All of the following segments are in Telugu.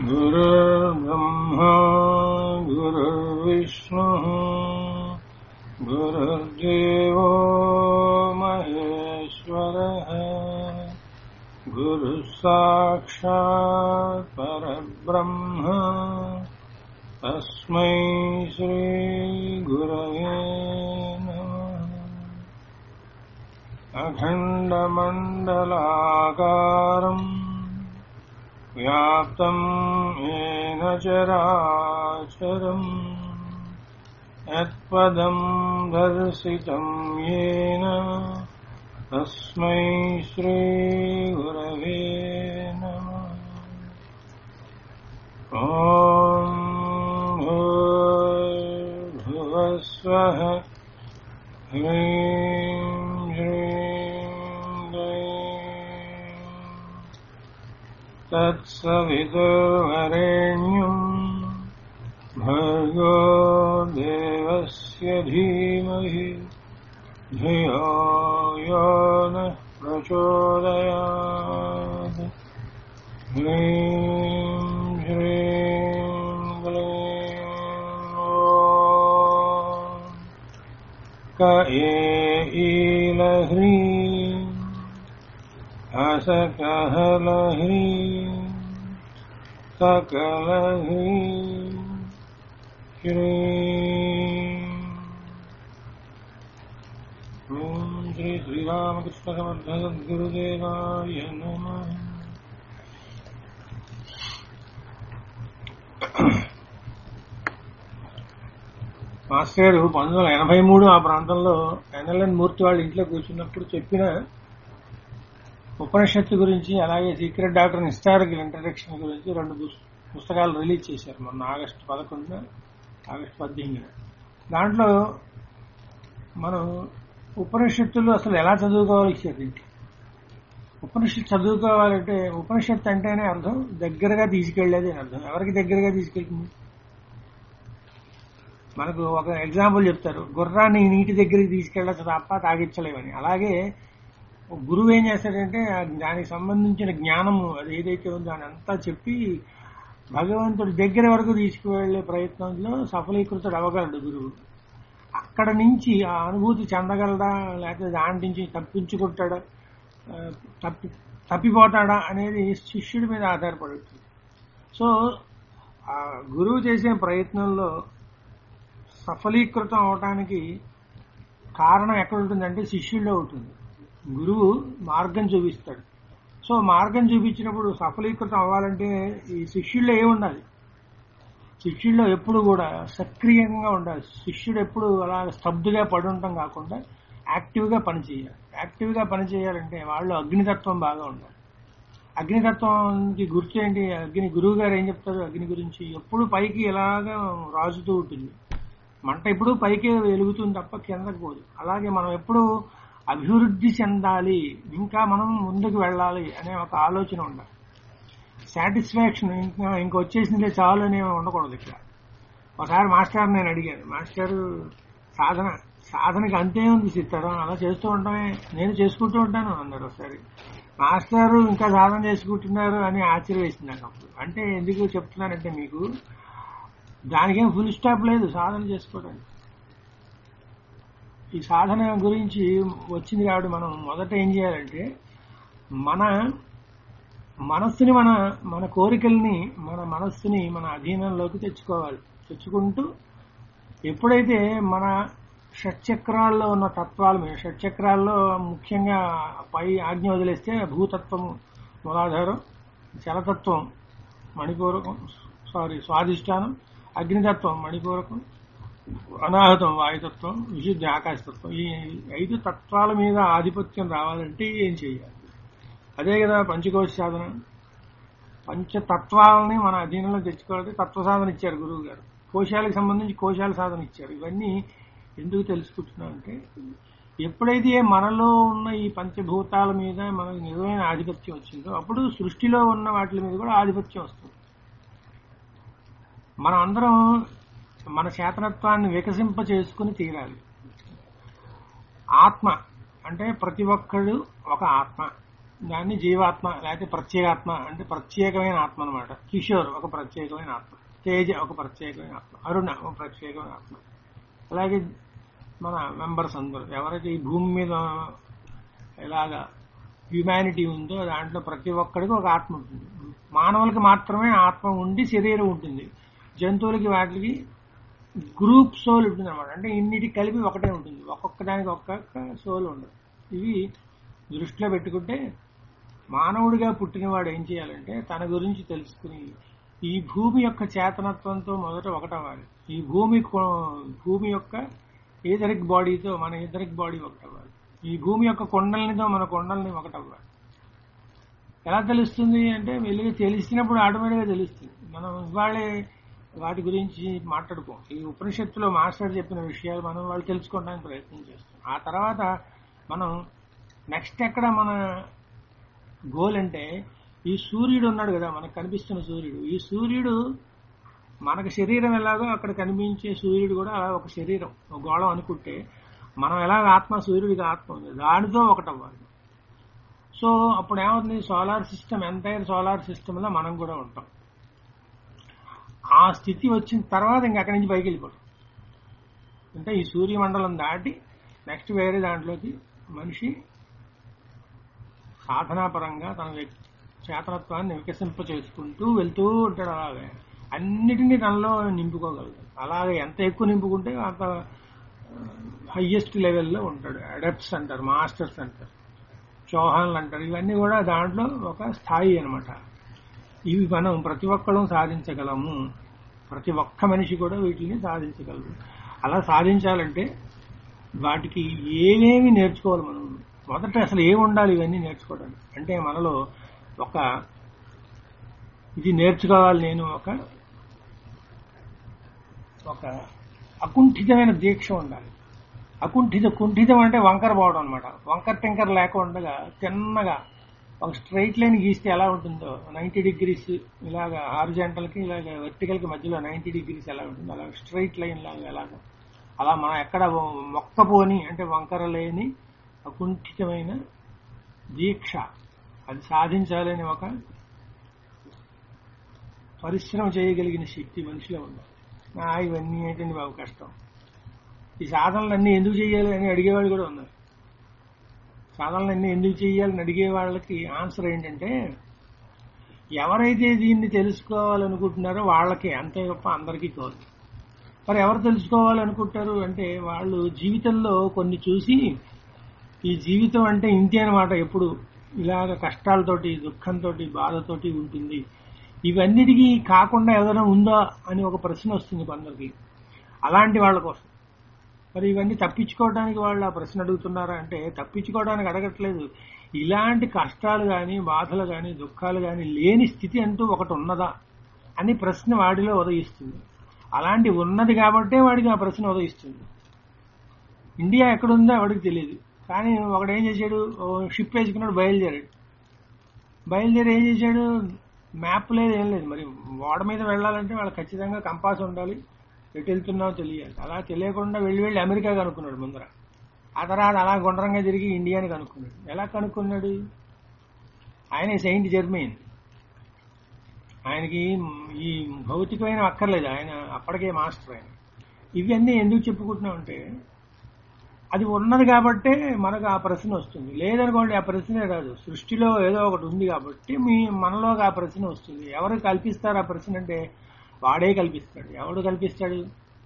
गुरुर्ब्रह्मा गुरुर्विष्णुः गुरुर्देवो महेश्वरः गुरुः साक्षात् परब्रह्म तस्मै श्रीगुरवे नमः अखण्डमण्डलाकारम् व्याप्तम् येन चराचरम् यत्पदम् दर्शितम् येन तस्मै श्रीगुरवे नमः ॐ भूर्भुवस्वः ह्रीं ह्रीं क्लीं तत्सवितुर्वरेण्यम् भर्गो देवस्य धीमहि धियो यो नः प्रचोदयात् ह्रीं ह्रीं क्लीं ॐ क ईलह्रीं हसकहलह्रीं सकलह्रीं श्रीं ॐ श्री श्रीरामकृष्णसमर्थसद्गुरुदेवाय नमः మాస్టర్ గారు పంతొమ్మిది వందల ఎనభై మూడు ఆ ప్రాంతంలో ఎన్ఎల్ఎన్ మూర్తి వాళ్ళ ఇంట్లో కూర్చున్నప్పుడు చెప్పిన ఉపనిషత్తు గురించి అలాగే సీక్రెట్ డాక్టర్ హిస్టారికల్ ఇంట్రడక్షన్ గురించి రెండు పుస్- పుస్తకాలు రిలీజ్ చేశారు మొన్న ఆగస్టు పదకొండున ఆగస్టు పద్దెనిమిదిన దాంట్లో మనం ఉపనిషత్తులు అసలు ఎలా చదువుకోవాలి ఇచ్చారు దీంట్లో ఉపనిషత్తు చదువుకోవాలంటే ఉపనిషత్తు అంటేనే అర్థం దగ్గరగా తీసుకెళ్లేది అని అర్థం ఎవరికి దగ్గరగా తీసుకెళ్తుంది మనకు ఒక ఎగ్జాంపుల్ చెప్తారు గుర్రాన్ని నీటి దగ్గరికి తీసుకెళ్ళచ్చు తప్ప తాగించలేమని అలాగే ఒక గురువు ఏం చేస్తాడంటే ఆ దానికి సంబంధించిన జ్ఞానము అది ఏదైతే ఉందో దాని అంతా చెప్పి భగవంతుడి దగ్గర వరకు తీసుకువెళ్లే ప్రయత్నంలో సఫలీకృతుడు అవ్వగలడు గురువు అక్కడ నుంచి ఆ అనుభూతి చెందగలడా లేకపోతే దాని నుంచి తప్పించుకుంటాడా ఆ, తప్పి తప్పిపోతాడా అనేది శిష్యుడి మీద ఆధారపడి ఉంటుంది సో ఆ గురువు చేసే ప్రయత్నంలో సఫలీకృతం అవటానికి కారణం ఎక్కడ ఉంటుందంటే శిష్యుల్లో ఉంటుంది గురువు మార్గం చూపిస్తాడు సో మార్గం చూపించినప్పుడు సఫలీకృతం అవ్వాలంటే ఈ శిష్యుల్లో ఏముండాలి శిష్యుల్లో ఎప్పుడు కూడా సక్రియంగా ఉండాలి శిష్యుడు ఎప్పుడు అలా స్తబ్దుగా పడి ఉండటం కాకుండా యాక్టివ్గా పనిచేయాలి యాక్టివ్గా పనిచేయాలంటే వాళ్ళు అగ్నితత్వం బాగా ఉండాలి అగ్నితత్వంకి గుర్తు ఏంటి అగ్ని గురువు గారు ఏం చెప్తారు అగ్ని గురించి ఎప్పుడు పైకి ఇలాగా రాజుతూ ఉంటుంది మంట ఎప్పుడు పైకి వెలుగుతుంది తప్ప కిందకు పోదు అలాగే మనం ఎప్పుడు అభివృద్ధి చెందాలి ఇంకా మనం ముందుకు వెళ్ళాలి అనే ఒక ఆలోచన ఉండాలి సాటిస్ఫాక్షన్ ఇంకా ఇంకొచ్చేసిందే చాలు అని ఉండకూడదు ఇక్కడ ఒకసారి మాస్టర్ నేను అడిగాను మాస్టర్ సాధన సాధనకి అంతే ఉంది సిద్ధం అలా చేస్తూ ఉంటామే నేను చేసుకుంటూ ఉంటాను అన్నారు ఒకసారి మాస్టర్ ఇంకా సాధన చేసుకుంటున్నారు అని ఆశ్చర్య వేసింది నాకు అప్పుడు అంటే ఎందుకు చెప్తున్నానంటే మీకు దానికేం ఫుల్ స్టాప్ లేదు సాధన చేసుకోవడానికి ఈ సాధన గురించి వచ్చింది కాబట్టి మనం మొదట ఏం చేయాలంటే మన మనస్సుని మన మన కోరికల్ని మన మనస్సుని మన అధీనంలోకి తెచ్చుకోవాలి తెచ్చుకుంటూ ఎప్పుడైతే మన షట్చక్రాల్లో ఉన్న తత్వాలు మీద షట్చక్రాల్లో ముఖ్యంగా పై ఆజ్ఞ వదిలేస్తే భూతత్వము మూలాధారం జలతత్వం మణిపూరకం సారీ స్వాధిష్టానం అగ్నితత్వం మణిపూరకం అనాహతం వాయుతత్వం విశుద్ధి ఆకాశతత్వం ఈ ఐదు తత్వాల మీద ఆధిపత్యం రావాలంటే ఏం చేయాలి అదే కదా పంచకోశ సాధన పంచతత్వాలని మన అధీనంలో తెచ్చుకోవాలంటే తత్వ సాధన ఇచ్చారు గురువు గారు కోశాలకు సంబంధించి కోశాల సాధన ఇచ్చారు ఇవన్నీ ఎందుకు తెలుసుకుంటున్నాం అంటే ఎప్పుడైతే మనలో ఉన్న ఈ పంచభూతాల మీద మనకు నిజమైన ఆధిపత్యం వచ్చిందో అప్పుడు సృష్టిలో ఉన్న వాటి మీద కూడా ఆధిపత్యం వస్తుంది మనం అందరం మన చేతనత్వాన్ని వికసింప చేసుకుని తీరాలి ఆత్మ అంటే ప్రతి ఒక్కడు ఒక ఆత్మ దాన్ని జీవాత్మ లేకపోతే ప్రత్యేగాత్మ అంటే ప్రత్యేకమైన ఆత్మ అనమాట కిషోర్ ఒక ప్రత్యేకమైన ఆత్మ తేజ ఒక ప్రత్యేకమైన ఆత్మ అరుణ ఒక ప్రత్యేకమైన ఆత్మ అలాగే మన మెంబర్స్ అందరూ ఎవరైతే ఈ భూమి మీద ఇలాగా హ్యుమానిటీ ఉందో దాంట్లో ప్రతి ఒక్కడికి ఒక ఆత్మ ఉంటుంది మానవులకి మాత్రమే ఆత్మ ఉండి శరీరం ఉంటుంది జంతువులకి వాటికి గ్రూప్ సోల్ ఉంటుంది అనమాట అంటే ఇన్నిటికి కలిపి ఒకటే ఉంటుంది ఒక్కొక్క దానికి ఒక్కొక్క సోల్ ఉండదు ఇవి దృష్టిలో పెట్టుకుంటే మానవుడిగా పుట్టినవాడు ఏం చేయాలంటే తన గురించి తెలుసుకుని ఈ భూమి యొక్క చేతనత్వంతో మొదట ఒకటవ్వాలి ఈ భూమి కొ- భూమి యొక్క ఏదరిక్ బాడీతో మన ఇద్దరికి బాడీ ఒకటవ్వాలి ఈ భూమి యొక్క కొండలనితో మన కొండల్ని ఒకటవ్వాలి ఎలా తెలుస్తుంది అంటే వెలుగు తెలిసినప్పుడు ఆటోమేటిక్గా తెలుస్తుంది మనం ఇవాళే వాటి గురించి మాట్లాడుకోం ఈ ఉపనిషత్తులో మాస్టర్ చెప్పిన విషయాలు మనం వాళ్ళు తెలుసుకోవడానికి ప్రయత్నం చేస్తాం ఆ తర్వాత మనం నెక్స్ట్ ఎక్కడ మన గోల్ అంటే ఈ సూర్యుడు ఉన్నాడు కదా మనకు కనిపిస్తున్న సూర్యుడు ఈ సూర్యుడు మనకు శరీరం ఎలాగో అక్కడ కనిపించే సూర్యుడు కూడా అలా ఒక శరీరం ఒక గోళం అనుకుంటే మనం ఎలాగ ఆత్మ సూర్యుడికి ఆత్మ ఉంది దానితో ఒకటవ్వాలి సో అప్పుడు ఏమవుతుంది సోలార్ సిస్టమ్ ఎంటైర్ సోలార్ సిస్టంలో మనం కూడా ఉంటాం ఆ స్థితి వచ్చిన తర్వాత ఇంక అక్కడి నుంచి పైకి వెళ్ళిపోతాం అంటే ఈ సూర్యమండలం దాటి నెక్స్ట్ వేరే దాంట్లోకి మనిషి సాధనాపరంగా తన వ్యక్తి చేతనత్వాన్ని వికసింప చేసుకుంటూ వెళ్తూ ఉంటాడు అలాగే అన్నిటినీ తనలో నింపుకోగలుగుతాడు అలాగే ఎంత ఎక్కువ నింపుకుంటే అంత హయ్యెస్ట్ లెవెల్లో ఉంటాడు అడప్ట్స్ అంటారు మాస్టర్స్ అంటారు చౌహాన్లు అంటారు ఇవన్నీ కూడా దాంట్లో ఒక స్థాయి అన్నమాట ఇవి మనం ప్రతి ఒక్కళ్ళం సాధించగలము ప్రతి ఒక్క మనిషి కూడా వీటిని సాధించగలరు అలా సాధించాలంటే వాటికి ఏమేమి నేర్చుకోవాలి మనం మొదట అసలు ఏమి ఉండాలి ఇవన్నీ నేర్చుకోవడానికి అంటే మనలో ఒక ఇది నేర్చుకోవాలి నేను ఒక ఒక అకుంఠితమైన దీక్ష ఉండాలి అకుంఠిత కుంఠితం అంటే వంకర పోవడం అనమాట వంకర టెంకర్ లేకుండా తిన్నగా ఒక స్ట్రైట్ లైన్ గీస్తే ఎలా ఉంటుందో నైంటీ డిగ్రీస్ ఇలాగా హారిజెంటల్కి ఇలాగ వెర్టికల్కి మధ్యలో నైంటీ డిగ్రీస్ ఎలా ఉంటుందో అలా స్ట్రైట్ లైన్ లాగా ఎలాగ అలా మనం ఎక్కడ మొక్కపోని అంటే వంకర లేని అకుంఠితమైన దీక్ష అది సాధించాలని ఒక పరిశ్రమ చేయగలిగిన శక్తి మనిషిలో ఉంది ఆ, ఇవన్నీ ఏంటండి బాబు కష్టం ఈ సాధనలన్నీ ఎందుకు చేయాలి అని అడిగేవాళ్ళు కూడా ఉన్నారు సాధనలన్నీ ఎందుకు చేయాలని అడిగే వాళ్ళకి ఆన్సర్ ఏంటంటే ఎవరైతే దీన్ని తెలుసుకోవాలనుకుంటున్నారో వాళ్ళకే అంతే తప్ప అందరికీ కాదు మరి ఎవరు తెలుసుకోవాలనుకుంటారు అంటే వాళ్ళు జీవితంలో కొన్ని చూసి ఈ జీవితం అంటే ఇంతే అనమాట ఎప్పుడు ఇలాగ కష్టాలతోటి దుఃఖంతో బాధతోటి ఉంటుంది ఇవన్నిటికీ కాకుండా ఏదైనా ఉందా అని ఒక ప్రశ్న వస్తుంది కొందరికి అలాంటి వాళ్ళ కోసం మరి ఇవన్నీ తప్పించుకోవడానికి వాళ్ళు ఆ ప్రశ్న అడుగుతున్నారా అంటే తప్పించుకోవడానికి అడగట్లేదు ఇలాంటి కష్టాలు కానీ బాధలు కానీ దుఃఖాలు కానీ లేని స్థితి అంటూ ఒకటి ఉన్నదా అని ప్రశ్న వాడిలో ఉదయిస్తుంది అలాంటి ఉన్నది కాబట్టే వాడికి ఆ ప్రశ్న ఉదయిస్తుంది ఇండియా ఎక్కడుందో వాడికి తెలియదు కానీ ఒకడు ఏం చేశాడు ఓ షిప్ వేసుకున్నాడు బయలుదేరాడు బయలుదేరి ఏం చేశాడు మ్యాప్ లేదు ఏం లేదు మరి ఓడ మీద వెళ్ళాలంటే వాళ్ళకి ఖచ్చితంగా కంపాస్ ఉండాలి ఎటు వెళ్తున్నావో తెలియాలి అలా తెలియకుండా వెళ్ళి వెళ్ళి అమెరికా కనుక్కున్నాడు ముందర ఆ తర్వాత అలా గుండ్రంగా తిరిగి ఇండియాని కనుక్కున్నాడు ఎలా కనుక్కున్నాడు ఆయన సెయింట్ జర్మన్ ఆయనకి ఈ భౌతికమైన అక్కర్లేదు ఆయన అప్పటికే మాస్టర్ ఆయన ఇవన్నీ ఎందుకు చెప్పుకుంటున్నాం అంటే అది ఉన్నది కాబట్టే మనకు ఆ ప్రశ్న వస్తుంది లేదనుకోండి ఆ ప్రశ్నే రాదు సృష్టిలో ఏదో ఒకటి ఉంది కాబట్టి మీ మనలోకి ఆ ప్రశ్న వస్తుంది ఎవరు కల్పిస్తారు ఆ ప్రశ్న అంటే వాడే కల్పిస్తాడు ఎవడు కల్పిస్తాడు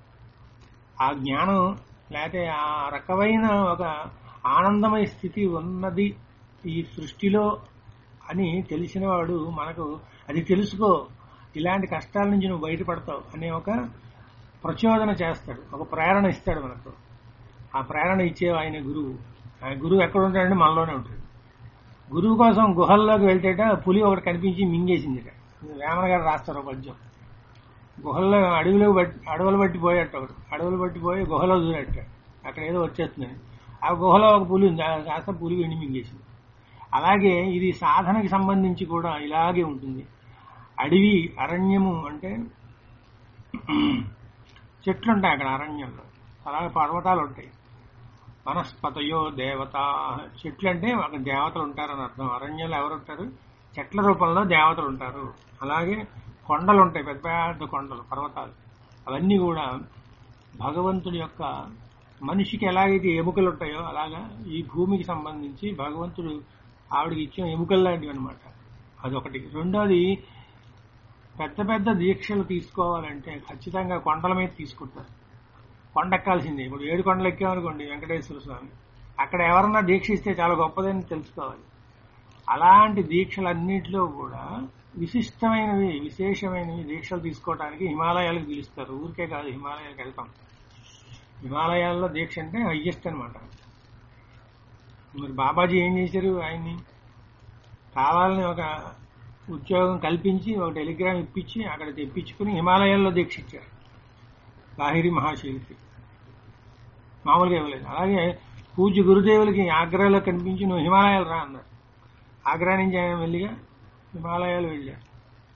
ఆ జ్ఞానం లేకపోతే ఆ రకమైన ఒక ఆనందమయ స్థితి ఉన్నది ఈ సృష్టిలో అని తెలిసినవాడు మనకు అది తెలుసుకో ఇలాంటి కష్టాల నుంచి నువ్వు బయటపడతావు అనే ఒక ప్రచోదన చేస్తాడు ఒక ప్రేరణ ఇస్తాడు మనకు ఆ ప్రేరణ ఇచ్చే ఆయన గురువు ఆ గురువు ఎక్కడ ఉంటాడంటే మనలోనే ఉంటాడు గురువు కోసం గుహల్లోకి వెళ్తేట పులి ఒకటి కనిపించి మింగేసిందిట వేమన గారు రాస్తారు ఒక పద్యం గుహల్లో అడవిలో బట్టి అడవులు బట్టి పోయేట ఒకడు అడవులు బట్టి పోయి గుహలో దూరేట అక్కడ ఏదో వచ్చేస్తుందని ఆ గుహలో ఒక పులి ఉంది ఆ కాస్త పులి వెండి మింగేసింది అలాగే ఇది సాధనకి సంబంధించి కూడా ఇలాగే ఉంటుంది అడవి అరణ్యము అంటే చెట్లు ఉంటాయి అక్కడ అరణ్యంలో అలాగే పర్వతాలు ఉంటాయి వనస్పతయో దేవత చెట్లు అంటే ఒక దేవతలు ఉంటారని అర్థం అరణ్యంలో ఎవరు ఉంటారు చెట్ల రూపంలో దేవతలు ఉంటారు అలాగే కొండలు ఉంటాయి పెద్ద పెద్ద కొండలు పర్వతాలు అవన్నీ కూడా భగవంతుడి యొక్క మనిషికి ఎలాగైతే ఎముకలు ఉంటాయో అలాగా ఈ భూమికి సంబంధించి భగవంతుడు ఆవిడకి ఇచ్చిన ఎముకలు లాంటివి అనమాట అదొకటి రెండోది పెద్ద పెద్ద దీక్షలు తీసుకోవాలంటే ఖచ్చితంగా కొండల మీద తీసుకుంటారు కొండ ఎక్కాల్సిందే ఇప్పుడు ఏడు కొండలు ఎక్కామనుకోండి వెంకటేశ్వర స్వామి అక్కడ ఎవరన్నా దీక్ష ఇస్తే చాలా గొప్పదని తెలుసుకోవాలి అలాంటి దీక్షలన్నింటిలో కూడా విశిష్టమైనవి విశేషమైనవి దీక్షలు తీసుకోవడానికి హిమాలయాలకు పిలుస్తారు ఊరికే కాదు హిమాలయాలకు వెళ్తాం హిమాలయాల్లో దీక్ష అంటే హయ్యెస్ట్ అనమాట మరి బాబాజీ ఏం చేశారు ఆయన్ని కావాలని ఒక ఉద్యోగం కల్పించి ఒక టెలిగ్రామ్ ఇప్పించి అక్కడ తెప్పించుకుని హిమాలయాల్లో దీక్ష ఇచ్చారు లాహిరి మహాశివుడికి మామూలుగా ఇవ్వలేదు అలాగే పూజ్య గురుదేవులకి ఆగ్రాలో కనిపించి నువ్వు హిమాలయాలు రా అన్నారు ఆగ్రా నుంచి ఆయన వెళ్ళిగా హిమాలయాలు వెళ్ళారు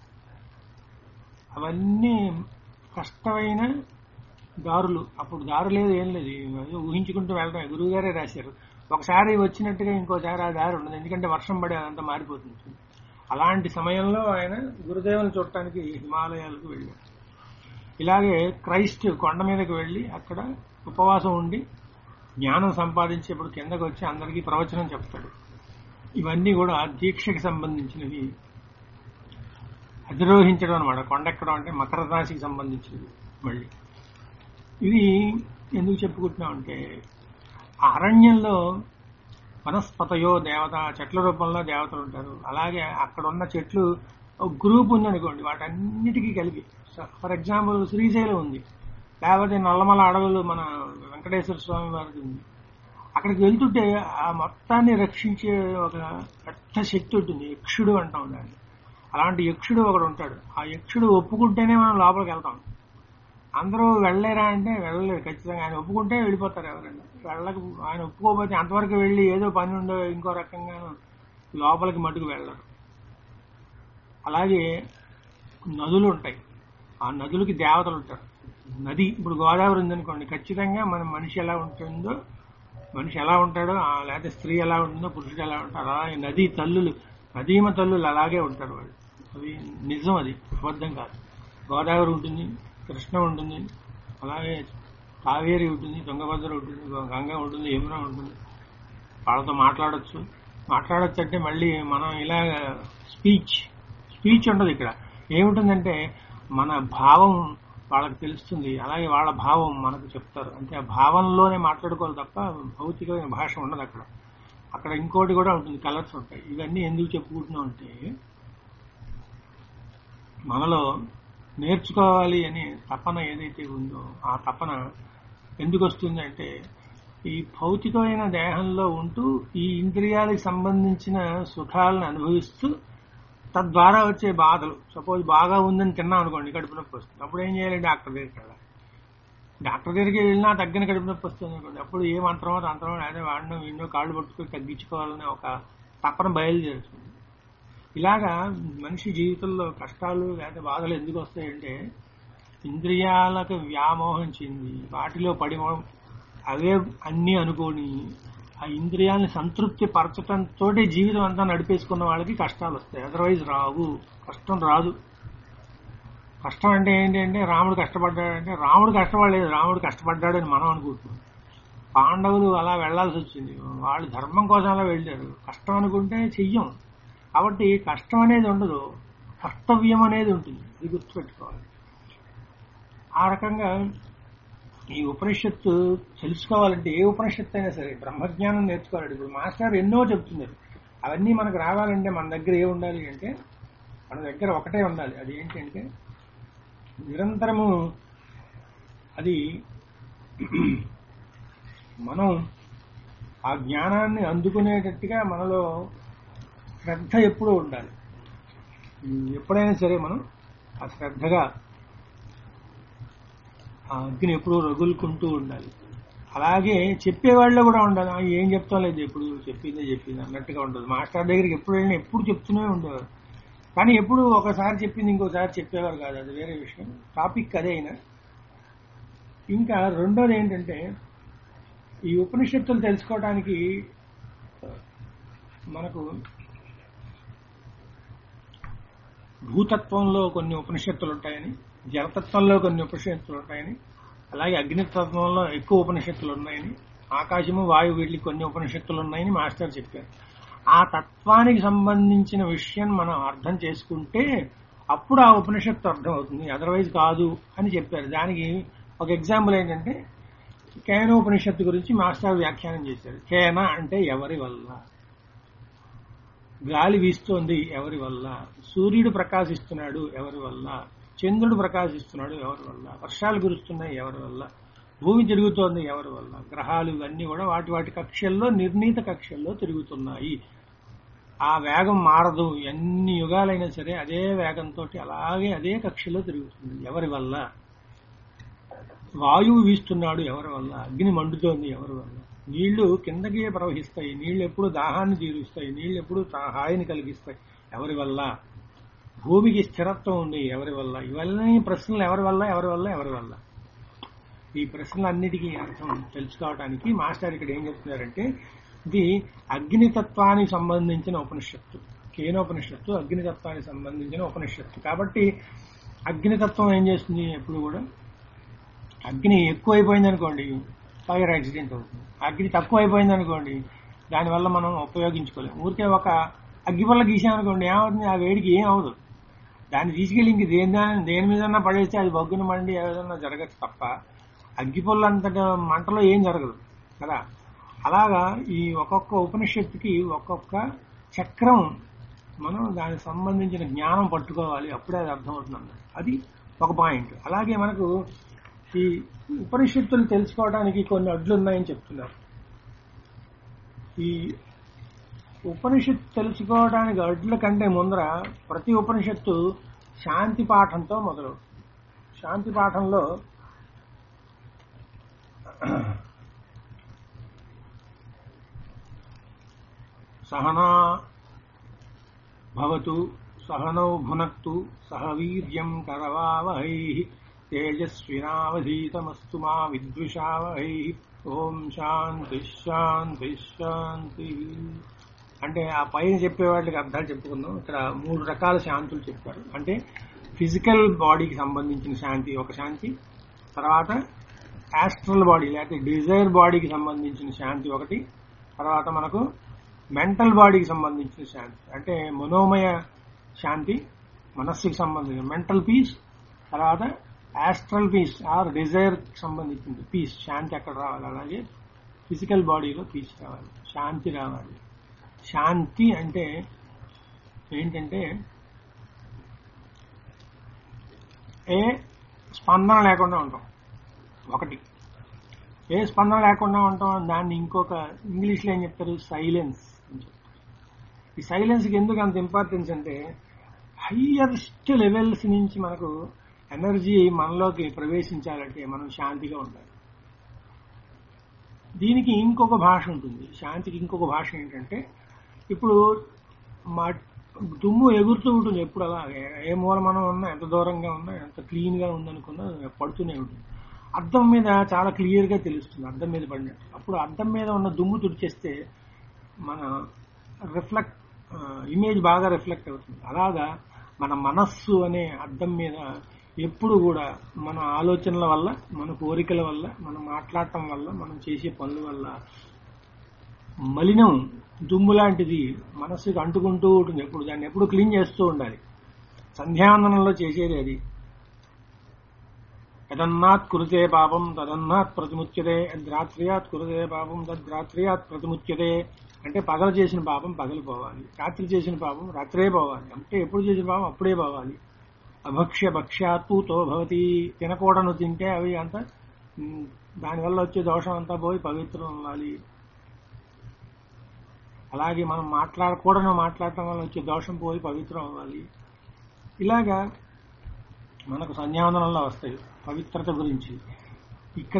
అవన్నీ కష్టమైన దారులు అప్పుడు దారు లేదు ఏం లేదు ఏదో ఊహించుకుంటూ వెళ్ళడమే గురువు గారే రాశారు ఒకసారి వచ్చినట్టుగా ఇంకోసారి ఆ దారి ఉండదు ఎందుకంటే వర్షం పడి అదంతా మారిపోతుంది అలాంటి సమయంలో ఆయన గురుదేవుని చూడటానికి హిమాలయాలకు వెళ్ళారు ఇలాగే క్రైస్ట్ కొండ మీదకి వెళ్ళి అక్కడ ఉపవాసం ఉండి జ్ఞానం సంపాదించేప్పుడు కిందకు వచ్చి అందరికీ ప్రవచనం చెప్తాడు ఇవన్నీ కూడా దీక్షకి సంబంధించినవి అధిరోహించడం అనమాట కొండెక్కడం అంటే మకర రాశికి సంబంధించినవి మళ్ళీ ఇది ఎందుకు చెప్పుకుంటున్నామంటే ఆ అరణ్యంలో వనస్పతయో దేవత చెట్ల రూపంలో దేవతలు ఉంటారు అలాగే అక్కడ ఉన్న చెట్లు ఒక గ్రూప్ ఉందనుకోండి వాటన్నిటికీ కలిపి ఫర్ ఎగ్జాంపుల్ శ్రీశైలం ఉంది లేకపోతే నల్లమల అడవులు మన వెంకటేశ్వర స్వామి వారికి ఉంది అక్కడికి వెళ్తుంటే ఆ మొత్తాన్ని రక్షించే ఒక పెద్ద శక్తి ఉంటుంది యక్షుడు అంటాం దాన్ని అలాంటి యక్షుడు ఒకడు ఉంటాడు ఆ యక్షుడు ఒప్పుకుంటేనే మనం లోపలికి వెళ్తాం అందరూ వెళ్ళలేరా అంటే వెళ్ళలేరు ఖచ్చితంగా ఆయన ఒప్పుకుంటే వెళ్ళిపోతారు ఎవరైనా వెళ్ళక ఆయన ఒప్పుకోకపోతే అంతవరకు వెళ్ళి ఏదో పని ఉండో ఇంకో రకంగా లోపలికి మటుకు వెళ్ళరు అలాగే నదులు ఉంటాయి ఆ నదులకి దేవతలు ఉంటారు నది ఇప్పుడు గోదావరి ఉందనుకోండి ఖచ్చితంగా మన మనిషి ఎలా ఉంటుందో మనిషి ఎలా ఉంటాడో ఆ లేకపోతే స్త్రీ ఎలా ఉంటుందో పురుషుడు ఎలా ఉంటారో అలాగే నదీ తల్లులు నదీమ తల్లులు అలాగే ఉంటారు వాళ్ళు అవి నిజం అది అబద్ధం కాదు గోదావరి ఉంటుంది కృష్ణ ఉంటుంది అలాగే కావేరి ఉంటుంది తుంగభద్ర ఉంటుంది గంగ ఉంటుంది యమున ఉంటుంది వాళ్ళతో మాట్లాడచ్చు మాట్లాడచ్చు అంటే మళ్ళీ మనం ఇలా స్పీచ్ స్పీచ్ ఉండదు ఇక్కడ ఏముంటుందంటే మన భావం వాళ్ళకి తెలుస్తుంది అలాగే వాళ్ళ భావం మనకు చెప్తారు అంటే ఆ భావంలోనే మాట్లాడుకోవాలి తప్ప భౌతికమైన భాష ఉండదు అక్కడ అక్కడ ఇంకోటి కూడా ఉంటుంది కలర్స్ ఉంటాయి ఇవన్నీ ఎందుకు చెప్పుకుంటున్నాం అంటే మనలో నేర్చుకోవాలి అనే తపన ఏదైతే ఉందో ఆ తపన ఎందుకు వస్తుంది అంటే ఈ భౌతికమైన దేహంలో ఉంటూ ఈ ఇంద్రియాలకు సంబంధించిన సుఖాలను అనుభవిస్తూ తద్వారా వచ్చే బాధలు సపోజ్ బాగా ఉందని తిన్నాం అనుకోండి కడుపు నొప్పి వస్తుంది అప్పుడు ఏం చేయాలి డాక్టర్ దగ్గరికి వెళ్ళాలి డాక్టర్ దగ్గరికి వెళ్ళినా తగ్గిన కడుపు నొప్పి వస్తుంది అనుకోండి అప్పుడు ఏ మంత్రమో తంత్రమో అదే వాడినో వీడినో కాళ్ళు పట్టుకుని తగ్గించుకోవాలనే ఒక తపన బయలుదేరుతుంది ఇలాగా మనిషి జీవితంలో కష్టాలు లేదా బాధలు ఎందుకు వస్తాయంటే ఇంద్రియాలకు వ్యామోహం చెంది వాటిలో పడి అవే అన్నీ అనుకోని ఆ ఇంద్రియాలని సంతృప్తి పరచడంతో జీవితం అంతా నడిపేసుకున్న వాళ్ళకి కష్టాలు వస్తాయి అదర్వైజ్ రావు కష్టం రాదు కష్టం అంటే ఏంటి అంటే రాముడు కష్టపడ్డాడంటే రాముడు కష్టపడలేదు రాముడు కష్టపడ్డాడని మనం అనుకుంటున్నాం పాండవులు అలా వెళ్లాల్సి వచ్చింది వాళ్ళు ధర్మం కోసం అలా వెళ్ళారు కష్టం అనుకుంటే చెయ్యం కాబట్టి కష్టం అనేది ఉండదు కర్తవ్యం అనేది ఉంటుంది ఇది గుర్తుపెట్టుకోవాలి ఆ రకంగా ఈ ఉపనిషత్తు తెలుసుకోవాలంటే ఏ ఉపనిషత్తు అయినా సరే బ్రహ్మజ్ఞానం నేర్చుకోవాలి ఇప్పుడు మాస్టర్ ఎన్నో చెప్తున్నారు అవన్నీ మనకు రావాలంటే మన దగ్గర ఏ ఉండాలి అంటే మన దగ్గర ఒకటే ఉండాలి అది ఏంటంటే నిరంతరము అది మనం ఆ జ్ఞానాన్ని అందుకునేటట్టుగా మనలో శ్రద్ధ ఎప్పుడూ ఉండాలి ఎప్పుడైనా సరే మనం ఆ శ్రద్ధగా ఆ అగ్ని ఎప్పుడూ రగులుకుంటూ ఉండాలి అలాగే చెప్పేవాళ్ళు కూడా ఉండాలి "ఆ, ఏం చెప్తాం లేదు ఎప్పుడు చెప్పిందే చెప్పింది అన్నట్టుగా ఉండదు మాస్టర్ దగ్గరికి ఎప్పుడు వెళ్ళినా ఎప్పుడు చెప్తూనే ఉండేవారు కానీ ఎప్పుడు ఒకసారి చెప్పింది ఇంకోసారి చెప్పేవారు కాదు అది వేరే విషయం టాపిక్ అదే అయినా ఇంకా రెండోది ఏంటంటే ఈ ఉపనిషత్తులు తెలుసుకోవడానికి మనకు భూతత్వంలో కొన్ని ఉపనిషత్తులు ఉంటాయని జలతత్వంలో కొన్ని ఉపనిషత్తులు ఉంటాయని అలాగే అగ్నితత్వంలో ఎక్కువ ఉపనిషత్తులు ఉన్నాయని ఆకాశము వాయువు వీటికి కొన్ని ఉపనిషత్తులు ఉన్నాయని మాస్టర్ చెప్పారు ఆ తత్వానికి సంబంధించిన విషయం మనం అర్థం చేసుకుంటే అప్పుడు ఆ ఉపనిషత్తు అర్థం అవుతుంది అదర్వైజ్ కాదు అని చెప్పారు దానికి ఒక ఎగ్జాంపుల్ ఏంటంటే కేనోపనిషత్తు గురించి మాస్టర్ వ్యాఖ్యానం చేశారు కేన అంటే ఎవరి వల్ల గాలి వీస్తోంది ఎవరి వల్ల సూర్యుడు ప్రకాశిస్తున్నాడు ఎవరి వల్ల చంద్రుడు ప్రకాశిస్తున్నాడు ఎవరి వల్ల వర్షాలు కురుస్తున్నాయి ఎవరి వల్ల భూమి తిరుగుతోంది ఎవరి వల్ల గ్రహాలు ఇవన్నీ కూడా వాటి వాటి కక్షల్లో నిర్ణీత కక్షల్లో తిరుగుతున్నాయి ఆ వేగం మారదు ఎన్ని యుగాలైనా సరే అదే వేగంతో అలాగే అదే కక్షలో తిరుగుతుంది ఎవరి వల్ల వాయువు వీస్తున్నాడు ఎవరి వల్ల అగ్ని మండుతోంది ఎవరి వల్ల నీళ్లు కిందకే ప్రవహిస్తాయి నీళ్లు ఎప్పుడు దాహాన్ని తీరుస్తాయి నీళ్లు ఎప్పుడు తా- హాయిని కలిగిస్తాయి ఎవరి వల్ల భూమికి స్థిరత్వం ఉంది ఎవరి వల్ల ఇవన్నీ ప్రశ్నలు ఎవరి వల్ల ఎవరి వల్ల ఎవరి వల్ల ఈ ప్రశ్నలన్నిటికీ అర్థం తెలుసుకోవడానికి మాస్టర్ ఇక్కడ ఏం చెప్తున్నారంటే ఇది అగ్నితత్వానికి సంబంధించిన ఉపనిషత్తు కేనోపనిషత్తు అగ్నితత్వానికి సంబంధించిన ఉపనిషత్తు కాబట్టి అగ్నితత్వం ఏం చేస్తుంది ఎప్పుడు కూడా అగ్ని ఎక్కువైపోయింది అనుకోండి ఫైర్ యాక్సిడెంట్ అవుతుంది అగ్ని తక్కువ అయిపోయింది అనుకోండి దానివల్ల మనం ఉపయోగించుకోలేము ఊరికే ఒక అగ్గిపల్ల గీసామనుకోండి ఏమవుతుంది ఆ వేడికి ఏం అవదు దాన్ని తీసుకెళ్ళి ఇంక దేని దాని దేని మీద పడేస్తే అది బొగ్గున మండి ఏదైనా జరగచ్చు తప్ప అగ్గిపొల్లు అంతట మంటలో ఏం జరగదు కదా అలాగా ఈ ఒక్కొక్క ఉపనిషత్తుకి ఒక్కొక్క చక్రం మనం దానికి సంబంధించిన జ్ఞానం పట్టుకోవాలి అప్పుడే అది అర్థమవుతుంది అది ఒక పాయింట్ అలాగే మనకు ఈ ఉపనిషత్తులు తెలుసుకోవడానికి కొన్ని అడ్లు ఉన్నాయని చెప్తున్నారు ఈ ఉపనిషత్తు తెలుసుకోవడానికి అడ్ల కంటే ముందర ప్రతి ఉపనిషత్తు శాంతి పాఠంతో మొదలు శాంతి పాఠంలో సహనా భవతు సహనౌ భునక్తు సహ వీర్యం కరవావహై తేజస్వినావధీతమస్తు మా విద్విషావహై ఓం శాంతి శాంతి శాంతి అంటే ఆ పైన చెప్పే వాటికి అర్థాలు చెప్పుకుందాం ఇక్కడ మూడు రకాల శాంతులు చెప్పారు అంటే ఫిజికల్ బాడీకి సంబంధించిన శాంతి ఒక శాంతి తర్వాత యాస్ట్రల్ బాడీ లేకపోతే డిజైర్ బాడీకి సంబంధించిన శాంతి ఒకటి తర్వాత మనకు మెంటల్ బాడీకి సంబంధించిన శాంతి అంటే మనోమయ శాంతి మనస్సుకి సంబంధించిన మెంటల్ పీస్ తర్వాత యాస్ట్రల్ పీస్ ఆర్ డిజైర్ సంబంధించింది పీస్ శాంతి అక్కడ రావాలి అలాగే ఫిజికల్ బాడీలో పీస్ రావాలి శాంతి రావాలి శాంతి అంటే ఏంటంటే ఏ స్పందన లేకుండా ఉంటాం ఒకటి ఏ స్పందన లేకుండా ఉంటాం దాన్ని ఇంకొక ఇంగ్లీష్లో ఏం చెప్తారు సైలెన్స్ అని చెప్తారు ఈ సైలెన్స్కి ఎందుకు అంత ఇంపార్టెన్స్ అంటే హయ్యెస్ట్ లెవెల్స్ నుంచి మనకు ఎనర్జీ మనలోకి ప్రవేశించాలంటే మనం శాంతిగా ఉండాలి దీనికి ఇంకొక భాష ఉంటుంది శాంతికి ఇంకొక భాష ఏంటంటే ఇప్పుడు మా దుమ్ము ఎగురుతూ ఉంటుంది ఎప్పుడు అలా ఏ మూల మనం ఉన్నా ఎంత దూరంగా ఉన్నా ఎంత క్లీన్ గా ఉందనుకున్నా పడుతూనే ఉంటుంది అద్దం మీద చాలా క్లియర్ గా తెలుస్తుంది అద్దం మీద పడినట్టు అప్పుడు అద్దం మీద ఉన్న దుమ్ము తుడిచేస్తే మన రిఫ్లెక్ట్ ఇమేజ్ బాగా రిఫ్లెక్ట్ అవుతుంది అలాగా మన మనస్సు అనే అద్దం మీద ఎప్పుడు కూడా మన ఆలోచనల వల్ల మన కోరికల వల్ల మనం మాట్లాడటం వల్ల మనం చేసే పనుల వల్ల మలినం దుమ్ము లాంటిది మనస్సుకి అంటుకుంటూ ఉంటుంది ఎప్పుడు దాన్ని ఎప్పుడు క్లీన్ చేస్తూ ఉండాలి సంధ్యావందనంలో చేసేది అది యదన్నాత్ కురుతే పాపం తదన్నాత్ ప్రతిముచ్యతే యద్రాత్రియాత్ కురుతే పాపం తద్రాత్రియాత్ ప్రతిముచ్యతే అంటే పగలు చేసిన పాపం పగలు పోవాలి రాత్రి చేసిన పాపం రాత్రే పోవాలి అంటే ఎప్పుడు చేసిన పాపం అప్పుడే పోవాలి అభక్ష్య భక్ష్యాత్తూతో భవతి తినకూడను తింటే అవి అంత ఉమ్, దానివల్ల వచ్చే దోషం అంతా పోయి పవిత్రం అవ్వాలి అలాగే మనం మాట్లాడకూడను మాట్లాడటం వల్ల వచ్చే దోషం పోయి పవిత్రం అవ్వాలి ఇలాగా మనకు సంధ్యావందనంలో వస్తాయి పవిత్రత గురించి ఇక్కడ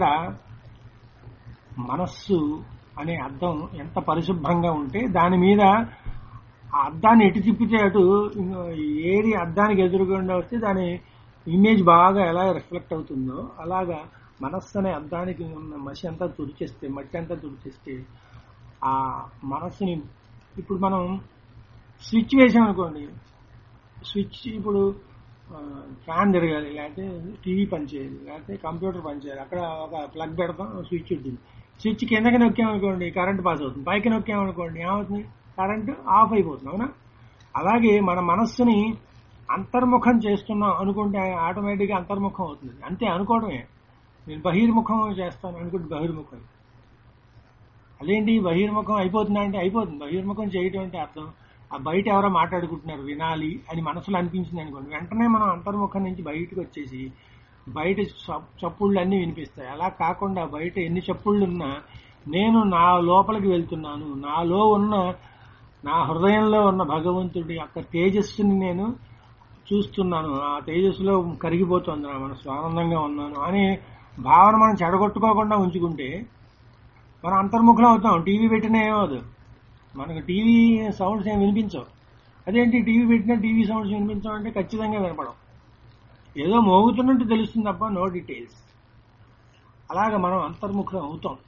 మనస్సు అనే అద్దం ఎంత పరిశుభ్రంగా ఉంటే దాని మీద ఆ అద్దాన్ని ఎటు తిప్పితే అటు ఇంకో ఏది అద్దానికి ఎదురుగుండా వస్తే దాని ఇమేజ్ బాగా ఎలా రిఫ్లెక్ట్ అవుతుందో అలాగా మనస్సు అనే అద్దానికి ఉన్న మసి అంతా తుడిచేస్తే మట్టి అంతా తుడిచేస్తే ఆ మనస్సుని ఇప్పుడు మనం స్విచ్ వేసాం అనుకోండి స్విచ్ ఇప్పుడు ఆ, ఫ్యాన్ తిరగాలి లేకపోతే టీవీ పనిచేయాలి లేకపోతే కంప్యూటర్ పనిచేయాలి అక్కడ ఒక ప్లగ్ పెడతాం స్విచ్ ఉంటుంది స్విచ్ కిందకి నొక్కామనుకోండి కరెంట్ పాస్ అవుతుంది పైకి నొక్కామనుకోండి ఏమవుతుంది కరెంట్ ఆఫ్ అయిపోతుంది అవునా అలాగే మన మనస్సుని అంతర్ముఖం చేస్తున్నాం అనుకుంటే ఆటోమేటిక్గా అంతర్ముఖం అవుతుంది అంతే అనుకోవడమే నేను బహిర్ముఖం చేస్తాను అనుకుంటే బహిర్ముఖం అదేంటి బహిర్ముఖం అయిపోతుందా అంటే అయిపోతుంది బహిర్ముఖం చేయటం అంటే అర్థం ఆ బయట ఎవరో మాట్లాడుకుంటున్నారు వినాలి అని మనసులో అనిపించింది అనుకోండి వెంటనే మనం అంతర్ముఖం నుంచి బయటకు వచ్చేసి బయట చప్- చప్పుళ్ళు అన్నీ వినిపిస్తాయి అలా కాకుండా బయట ఎన్ని చప్పుళ్ళు ఉన్నా నేను నా లోపలికి వెళ్తున్నాను నాలో ఉన్న నా హృదయంలో ఉన్న భగవంతుడి యొక్క తేజస్సుని నేను చూస్తున్నాను ఆ తేజస్సులో కరిగిపోతుంది నా మనసు ఆనందంగా ఉన్నాను అనే భావన మనం చెడగొట్టుకోకుండా ఉంచుకుంటే మనం అంతర్ముఖం అవుతాం టీవీ పెట్టినా ఏమవుదు మనకు టీవీ సౌండ్స్ ఏం వినిపించవు అదేంటి టీవీ పెట్టినా టీవీ సౌండ్స్ వినిపించవు అంటే ఖచ్చితంగా వినపడవు ఏదో మోగుతున్నట్టు తెలుస్తుంది తప్ప నో డీటెయిల్స్ అలాగ మనం అంతర్ముఖం అవుతాం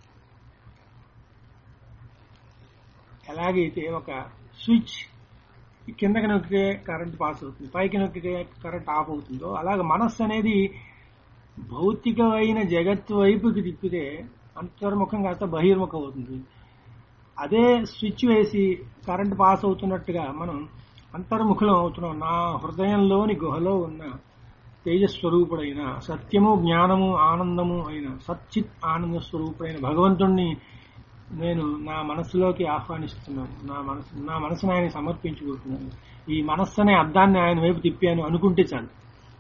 ఎలాగైతే ఒక స్విచ్ కిందకి నొక్కితే కరెంట్ పాస్ అవుతుంది పైకి నొక్కితే కరెంట్ ఆఫ్ అవుతుందో అలాగ మనస్సు అనేది భౌతికమైన జగత్తు వైపుకి తిప్పితే అంతర్ముఖం కాస్త బహిర్ముఖం అవుతుంది అదే స్విచ్ వేసి కరెంట్ పాస్ అవుతున్నట్టుగా మనం అంతర్ముఖులం అవుతున్నాం నా హృదయంలోని గుహలో ఉన్న తేజస్వరూపుడైన సత్యము జ్ఞానము ఆనందము అయిన సచ్చిత్ ఆనంద స్వరూపుడైన భగవంతుణ్ణి నేను నా మనసులోకి ఆహ్వానిస్తున్నాను నా మనసు నా మనసుని ఆయన సమర్పించుకుంటున్నాను ఈ మనస్సు అనే అర్థాన్ని ఆయన వైపు తిప్పాను అనుకుంటే చాలు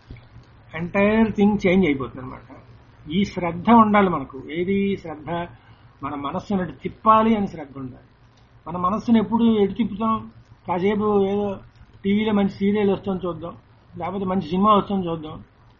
ఎంటైర్ థింగ్ చేంజ్ అయిపోతుంది అనమాట ఈ శ్రద్ధ ఉండాలి మనకు ఏది శ్రద్ధ మన మనస్సును అటు తిప్పాలి అని శ్రద్ధ ఉండాలి మన మనస్సును ఎప్పుడు ఎటు తిప్పుతాం కాసేపు ఏదో టీవీలో మంచి సీరియల్ వస్తుంది చూద్దాం లేకపోతే మంచి సినిమా వస్తుంది చూద్దాం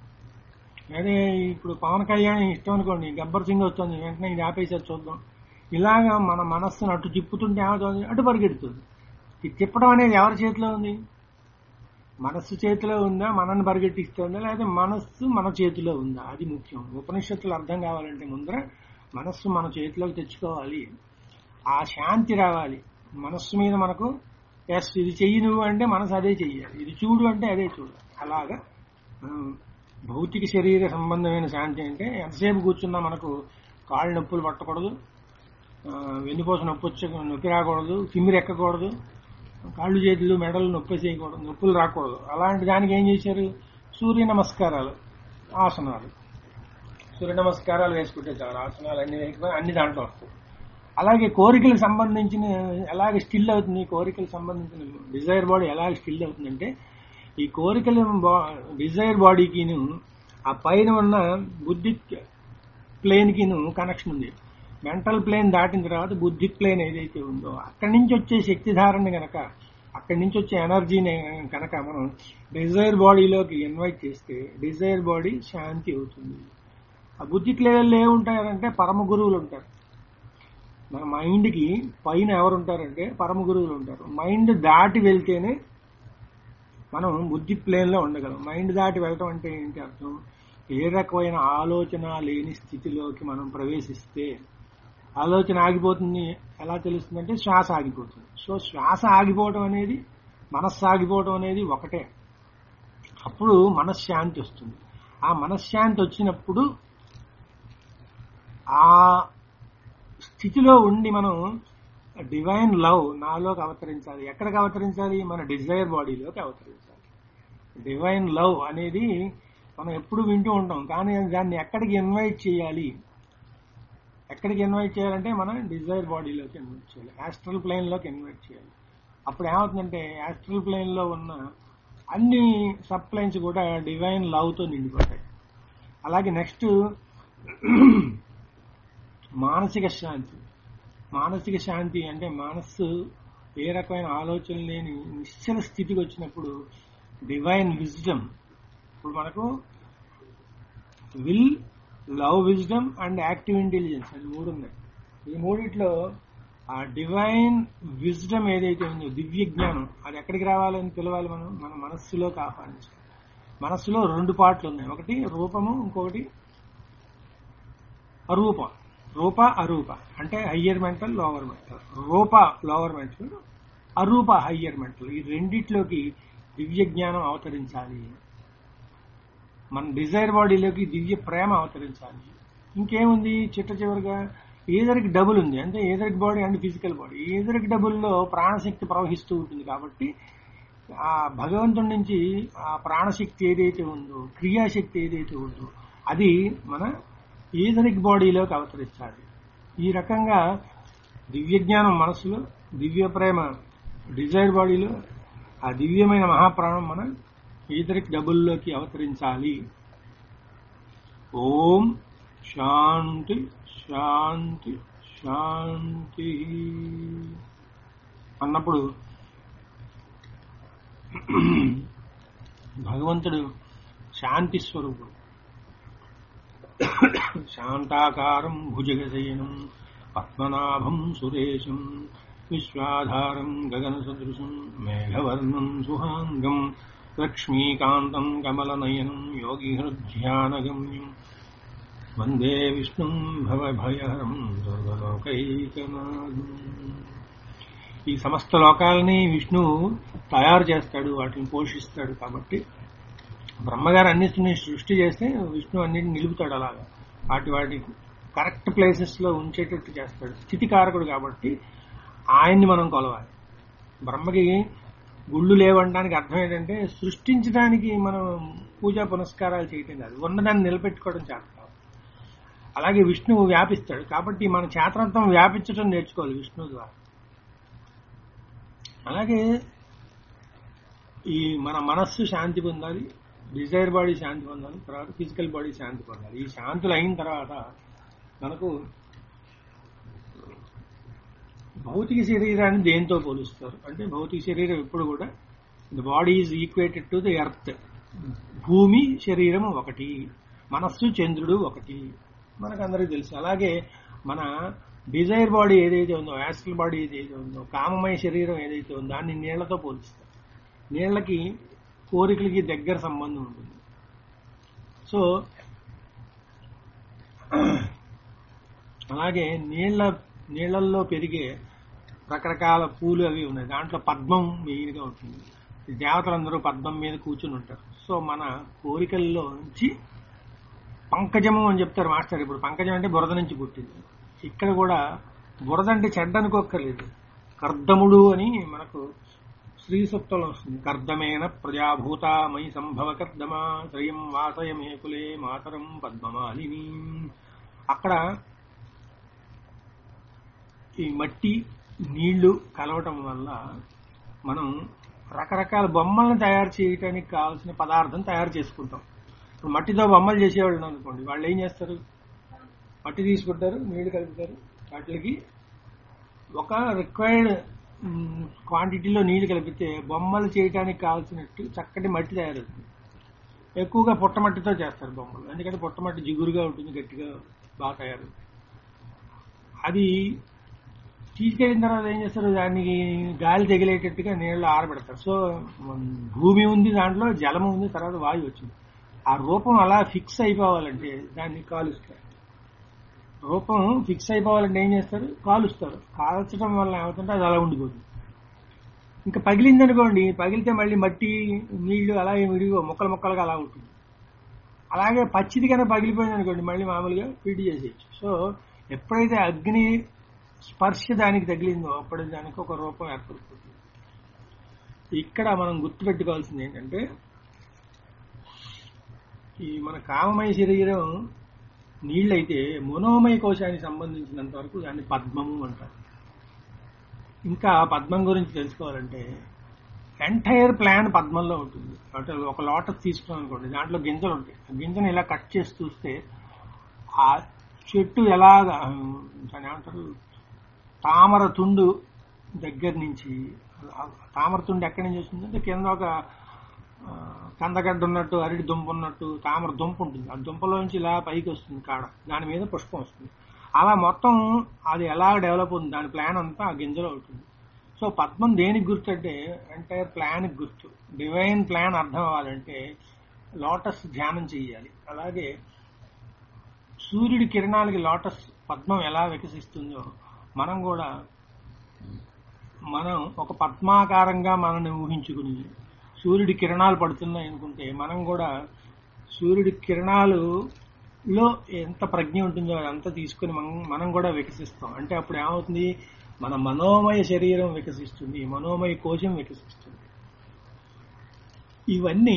అదే ఇప్పుడు పవన్ కళ్యాణ్ ఇష్టం అనుకోండి గబ్బర్ సింగ్ వస్తుంది వెంటనే ఇది ఆపేసారి చూద్దాం ఇలాగా మన మనస్సును అటు తిప్పుతుంటే ఏమవుతుంది అటు పరిగెడుతుంది ఈ తిప్పడం అనేది ఎవరి చేతిలో ఉంది మనస్సు చేతిలో ఉందా మనల్ని పరిగెట్టిస్తుందా లేదా మనస్సు మన చేతిలో ఉందా అది ముఖ్యం ఉపనిషత్తులు అర్థం కావాలంటే ముందర మనస్సు మన చేతిలోకి తెచ్చుకోవాలి ఆ శాంతి రావాలి మనస్సు మీద మనకు ఎస్ ఇది చెయ్యి నువ్వు అంటే మనసు అదే చెయ్యాలి ఇది చూడు అంటే అదే చూడు అలాగా మనం భౌతిక శరీర సంబంధమైన శాంతి అంటే ఎంతసేపు కూర్చున్నా మనకు కాళ్ళు నొప్పులు పట్టకూడదు ఆ, వెన్నుపూస నొప్పి వచ్చే నొప్పి రాకూడదు తిమ్మిరి ఎక్కకూడదు కాళ్ళు చేతులు మెడలు నొప్పి చేయకూడదు నొప్పులు రాకూడదు అలాంటి దానికి ఏం చేశారు సూర్య నమస్కారాలు ఆసనాలు సూర్య నమస్కారాలు వేసుకుంటే చాలు ఆసనాలు అన్ని వేసుకుని అన్ని దాంట్లో వస్తాయి అలాగే కోరికలకు సంబంధించిన ఎలాగ స్టిల్ అవుతుంది కోరికలకు సంబంధించిన డిజైర్ బాడీ ఎలాగ స్టిల్ అవుతుందంటే ఈ కోరికల డిజైర్ బాడీకిను ఆ పైన ఉన్న బుద్ధిక్ ప్లేన్కిను కనెక్షన్ ఉంది మెంటల్ ప్లేన్ దాటిన తర్వాత బుద్ధిక్ ప్లేన్ ఏదైతే ఉందో అక్కడి నుంచి వచ్చే శక్తి ధారణ గనక అక్కడి నుంచి వచ్చే ఎనర్జీని కనుక మనం డిజైర్ బాడీలోకి ఇన్వైట్ చేస్తే డిజైర్ బాడీ శాంతి అవుతుంది ఆ బుద్ధిక్ లెవెల్లో ఏముంటారంటే పరమ గురువులు ఉంటారు మన మైండ్కి పైన ఎవరు ఉంటారంటే పరమ గురువులు ఉంటారు మైండ్ దాటి వెళ్తేనే మనం బుద్ధి ప్లేన్లో ఉండగలం మైండ్ దాటి వెళ్ళటం అంటే ఏంటి అర్థం ఏ రకమైన ఆలోచన లేని స్థితిలోకి మనం ప్రవేశిస్తే ఆలోచన ఆగిపోతుంది ఎలా తెలుస్తుందంటే శ్వాస ఆగిపోతుంది సో శ్వాస ఆగిపోవటం అనేది మనస్సు ఆగిపోవటం అనేది ఒకటే అప్పుడు మనశ్శాంతి వస్తుంది ఆ మనశ్శాంతి వచ్చినప్పుడు ఆ స్థితిలో ఉండి మనం డివైన్ లవ్ నాలోకి అవతరించాలి ఎక్కడికి అవతరించాలి మన డిజైర్ బాడీలోకి అవతరించాలి డివైన్ లవ్ అనేది మనం ఎప్పుడు వింటూ ఉంటాం కానీ దాన్ని ఎక్కడికి ఇన్వైట్ చేయాలి ఎక్కడికి ఇన్వైట్ చేయాలంటే మనం డిజైర్ బాడీలోకి ఇన్వైట్ చేయాలి యాస్ట్రల్ ప్లేన్లోకి ఇన్వైట్ చేయాలి అప్పుడు ఏమవుతుందంటే యాస్ట్రల్ ప్లేన్లో ఉన్న అన్ని సబ్ ప్లేన్స్ కూడా డివైన్ లవ్తో నిండిపోతాయి అలాగే నెక్స్ట్ మానసిక శాంతి మానసిక శాంతి అంటే మనస్సు ఏ రకమైన ఆలోచన లేని నిశ్చల స్థితికి వచ్చినప్పుడు డివైన్ విజ్డమ్ ఇప్పుడు మనకు will love wisdom and active intelligence అని మూడు ఉన్నాయి ఈ మూడిట్లో ఆ డివైన్ విజ్డమ్ ఏదైతే ఉందో దివ్య జ్ఞానం అది ఎక్కడికి రావాలని పిలవాలి మనం మన మనస్సులోకి ఆహ్వానించాలి మనస్సులో రెండు పాటలు ఉన్నాయి ఒకటి రూపము ఇంకొకటి అరూప రూప అరూప అంటే హయ్యర్ మెంటల్ లోవర్ మెంటల్ రూప లోవర్ మెంటల్ అరూప హయ్యర్ మెంటల్ ఈ రెండిట్లోకి దివ్య జ్ఞానం అవతరించాలి మన డిజైర్ బాడీలోకి దివ్య ప్రేమ అవతరించాలి ఇంకేముంది చిట్ట చివరిగా ఏదరికి డబుల్ ఉంది అంటే ఏదరికి బాడీ అండ్ ఫిజికల్ బాడీ ఏదరికి డబుల్లో ప్రాణశక్తి ప్రవహిస్తూ ఉంటుంది కాబట్టి ఆ భగవంతుడి నుంచి ఆ ప్రాణశక్తి ఏదైతే ఉందో క్రియాశక్తి ఏదైతే ఉందో అది మన ఈథరిక్ బాడీలోకి అవతరించాలి ఈ రకంగా దివ్య జ్ఞానం మనసులో దివ్య ప్రేమ డిజైర్ బాడీలో ఆ దివ్యమైన మహాప్రాణం మన ఈథరిక్ డబుల్లోకి అవతరించాలి ఓం శాంతి శాంతి శాంతి అన్నప్పుడు భగవంతుడు శాంతి స్వరూపుడు శాంతాకారం భుజగశయనం పద్మనాభం సురేశం విశ్వాధారం గగన సదృశం మేఘవర్ణం సుహాంగం లక్ష్మీకాంతం కమలనయనం యోగిహృధ్యానగమ్యం వందే విష్ణుం భవభయహరం దుర్గలోకైకనాథం ఈ సమస్త లోకాలని విష్ణు తయారు చేస్తాడు వాటిని పోషిస్తాడు కాబట్టి బ్రహ్మగారు అన్నిటిని సృష్టి చేస్తే విష్ణు అన్నిటిని నిలుపుతాడు అలాగా వాటి వాటి కరెక్ట్ ప్లేసెస్ లో ఉంచేటట్టు చేస్తాడు స్థితికారకుడు కాబట్టి ఆయన్ని మనం కొలవాలి బ్రహ్మకి గుళ్ళు లేవనడానికి అర్థం ఏంటంటే సృష్టించడానికి మనం పూజా పునస్కారాలు చేయటం కాదు ఉన్నదాన్ని నిలబెట్టుకోవడం చేస్తాం అలాగే విష్ణువు వ్యాపిస్తాడు కాబట్టి మన చేతనంతం వ్యాపించడం నేర్చుకోవాలి విష్ణువు ద్వారా అలాగే ఈ మన మనస్సు శాంతి పొందాలి డిజైర్ బాడీ శాంతి పొందాలి తర్వాత ఫిజికల్ బాడీ శాంతి పొందాలి ఈ శాంతులు అయిన తర్వాత మనకు భౌతిక శరీరాన్ని దేంతో పోలుస్తారు అంటే భౌతిక శరీరం ఎప్పుడు కూడా the body is equated to the earth భూమి శరీరం ఒకటి మనస్సు చంద్రుడు ఒకటి మనకందరికీ తెలుసు అలాగే మన డిజైర్ బాడీ ఏదైతే ఉందో యాస్ట్రల్ బాడీ ఏదైతే ఉందో కామమయ శరీరం ఏదైతే ఉందో దాన్ని నీళ్లతో పోలుస్తారు నీళ్లకి కోరికలకి దగ్గర సంబంధం ఉంటుంది సో అలాగే నీళ్ల నీళ్లల్లో పెరిగే రకరకాల పూలు అవి ఉన్నాయి దాంట్లో పద్మం మెయిన్గా ఉంటుంది ఈ దేవతలందరూ పద్మం మీద కూర్చుని ఉంటారు సో మన కోరికల్లో నుంచి పంకజము అని చెప్తారు మాస్టర్ ఇప్పుడు పంకజం అంటే బురద నుంచి పుట్టింది ఇక్కడ కూడా బురద అంటే చెడ్డ అనుకోక్కర్లేదు కర్దముడు అని మనకు శ్రీ సూక్తంలో వస్తుంది కర్దమేన ప్రజాభూత మై సంభవ కర్దమా శ్రయం వాసయమే కులే మాతరం పద్మమాలిని అక్కడ ఈ మట్టి నీళ్లు కలవటం వల్ల మనం రకరకాల బొమ్మలను తయారు చేయడానికి కావాల్సిన పదార్థం తయారు చేసుకుంటాం ఇప్పుడు మట్టితో బొమ్మలు చేసేవాళ్ళు అనుకోండి వాళ్ళు ఏం చేస్తారు మట్టి తీసుకుంటారు నీళ్లు కలుపుతారు వాటికి ఒక రిక్వైర్డ్ క్వాంటిటీలో నీళ్లు కలిపితే బొమ్మలు చేయడానికి కావాల్సినట్టు చక్కటి మట్టి తయారవుతుంది ఎక్కువగా పుట్టమట్టితో చేస్తారు బొమ్మలు ఎందుకంటే పుట్టమట్టి జిగురుగా ఉంటుంది గట్టిగా బాగా తయారు అది తీసుకెళ్ళిన తర్వాత ఏం చేస్తారు దానికి గాలి తగిలేటట్టుగా నీళ్ళు ఆరబెడతారు సో భూమి ఉంది దాంట్లో జలము ఉంది తర్వాత వాయువు వచ్చింది ఆ రూపం అలా ఫిక్స్ అయిపోవాలంటే దాన్ని కాలుస్తారు రూపం ఫిక్స్ అయిపోవాలంటే ఏం చేస్తారు కాలుస్తారు కాల్చడం వల్ల ఏమవుతుంటే అది అలా ఉండిపోతుంది ఇంకా పగిలిందనుకోండి పగిలితే మళ్ళీ మట్టి నీళ్లు అలాగే విడిగో మొక్కలు మొక్కలుగా అలా ఉంటుంది అలాగే పచ్చిది కన్నా పగిలిపోయింది అనుకోండి మళ్ళీ మామూలుగా ఫీడ్ చేసేయచ్చు సో ఎప్పుడైతే అగ్ని స్పర్శ దానికి తగిలిందో అప్పుడు దానికి ఒక రూపం ఏర్పడిపోతుంది ఇక్కడ మనం గుర్తుపెట్టుకోవాల్సింది ఏంటంటే ఈ మన కామమయ శరీరం నీళ్ళైతే మనోమయ కోశానికి సంబంధించినంత వరకు దాన్ని పద్మము అంటారు ఇంకా పద్మం గురించి తెలుసుకోవాలంటే ఎంటైర్ ప్లాన్ పద్మంలో ఉంటుంది అంటే ఒక లోటస్ తీసుకున్నాం అనుకోండి దాంట్లో గింజలు ఉంటాయి ఆ గింజను ఇలా కట్ చేసి చూస్తే ఆ చెట్టు ఎలాగా దాన్ని ఏమంటారు తామర తుండు దగ్గర నుంచి ఆ తామర తుండు ఎక్కడి నుంచి వస్తుందంటే కింద ఒక ఆ, కందగడ్డ ఉన్నట్టు అరటి దుంప ఉన్నట్టు తామర దుంప ఉంటుంది ఆ దుంపలో నుంచి ఇలా పైకి వస్తుంది కాడ దాని మీద పుష్పం వస్తుంది అలా మొత్తం అది ఎలా డెవలప్ అవుతుంది దాని ప్లాన్ అంతా ఆ గింజలో ఉంటుంది సో పద్మం దేనికి గుర్తు అంటే ఎంటైర్ ప్లాన్ గుర్తు డివైన్ ప్లాన్ అర్థం అవ్వాలంటే లోటస్ ధ్యానం చేయాలి అలాగే సూర్యుడి కిరణాలకి లోటస్ పద్మం ఎలా వికసిస్తుందో మనం కూడా మనం ఒక పద్మాకారంగా మనల్ని ఊహించుకుని సూర్యుడి కిరణాలు పడుతున్నాయి అనుకుంటే మనం కూడా సూర్యుడి కిరణాలులో ఎంత ప్రజ్ఞ ఉంటుందో అదంతా తీసుకుని మనం మనం కూడా వికసిస్తాం అంటే అప్పుడు ఏమవుతుంది మన మనోమయ శరీరం వికసిస్తుంది మనోమయ కోశం వికసిస్తుంది ఇవన్నీ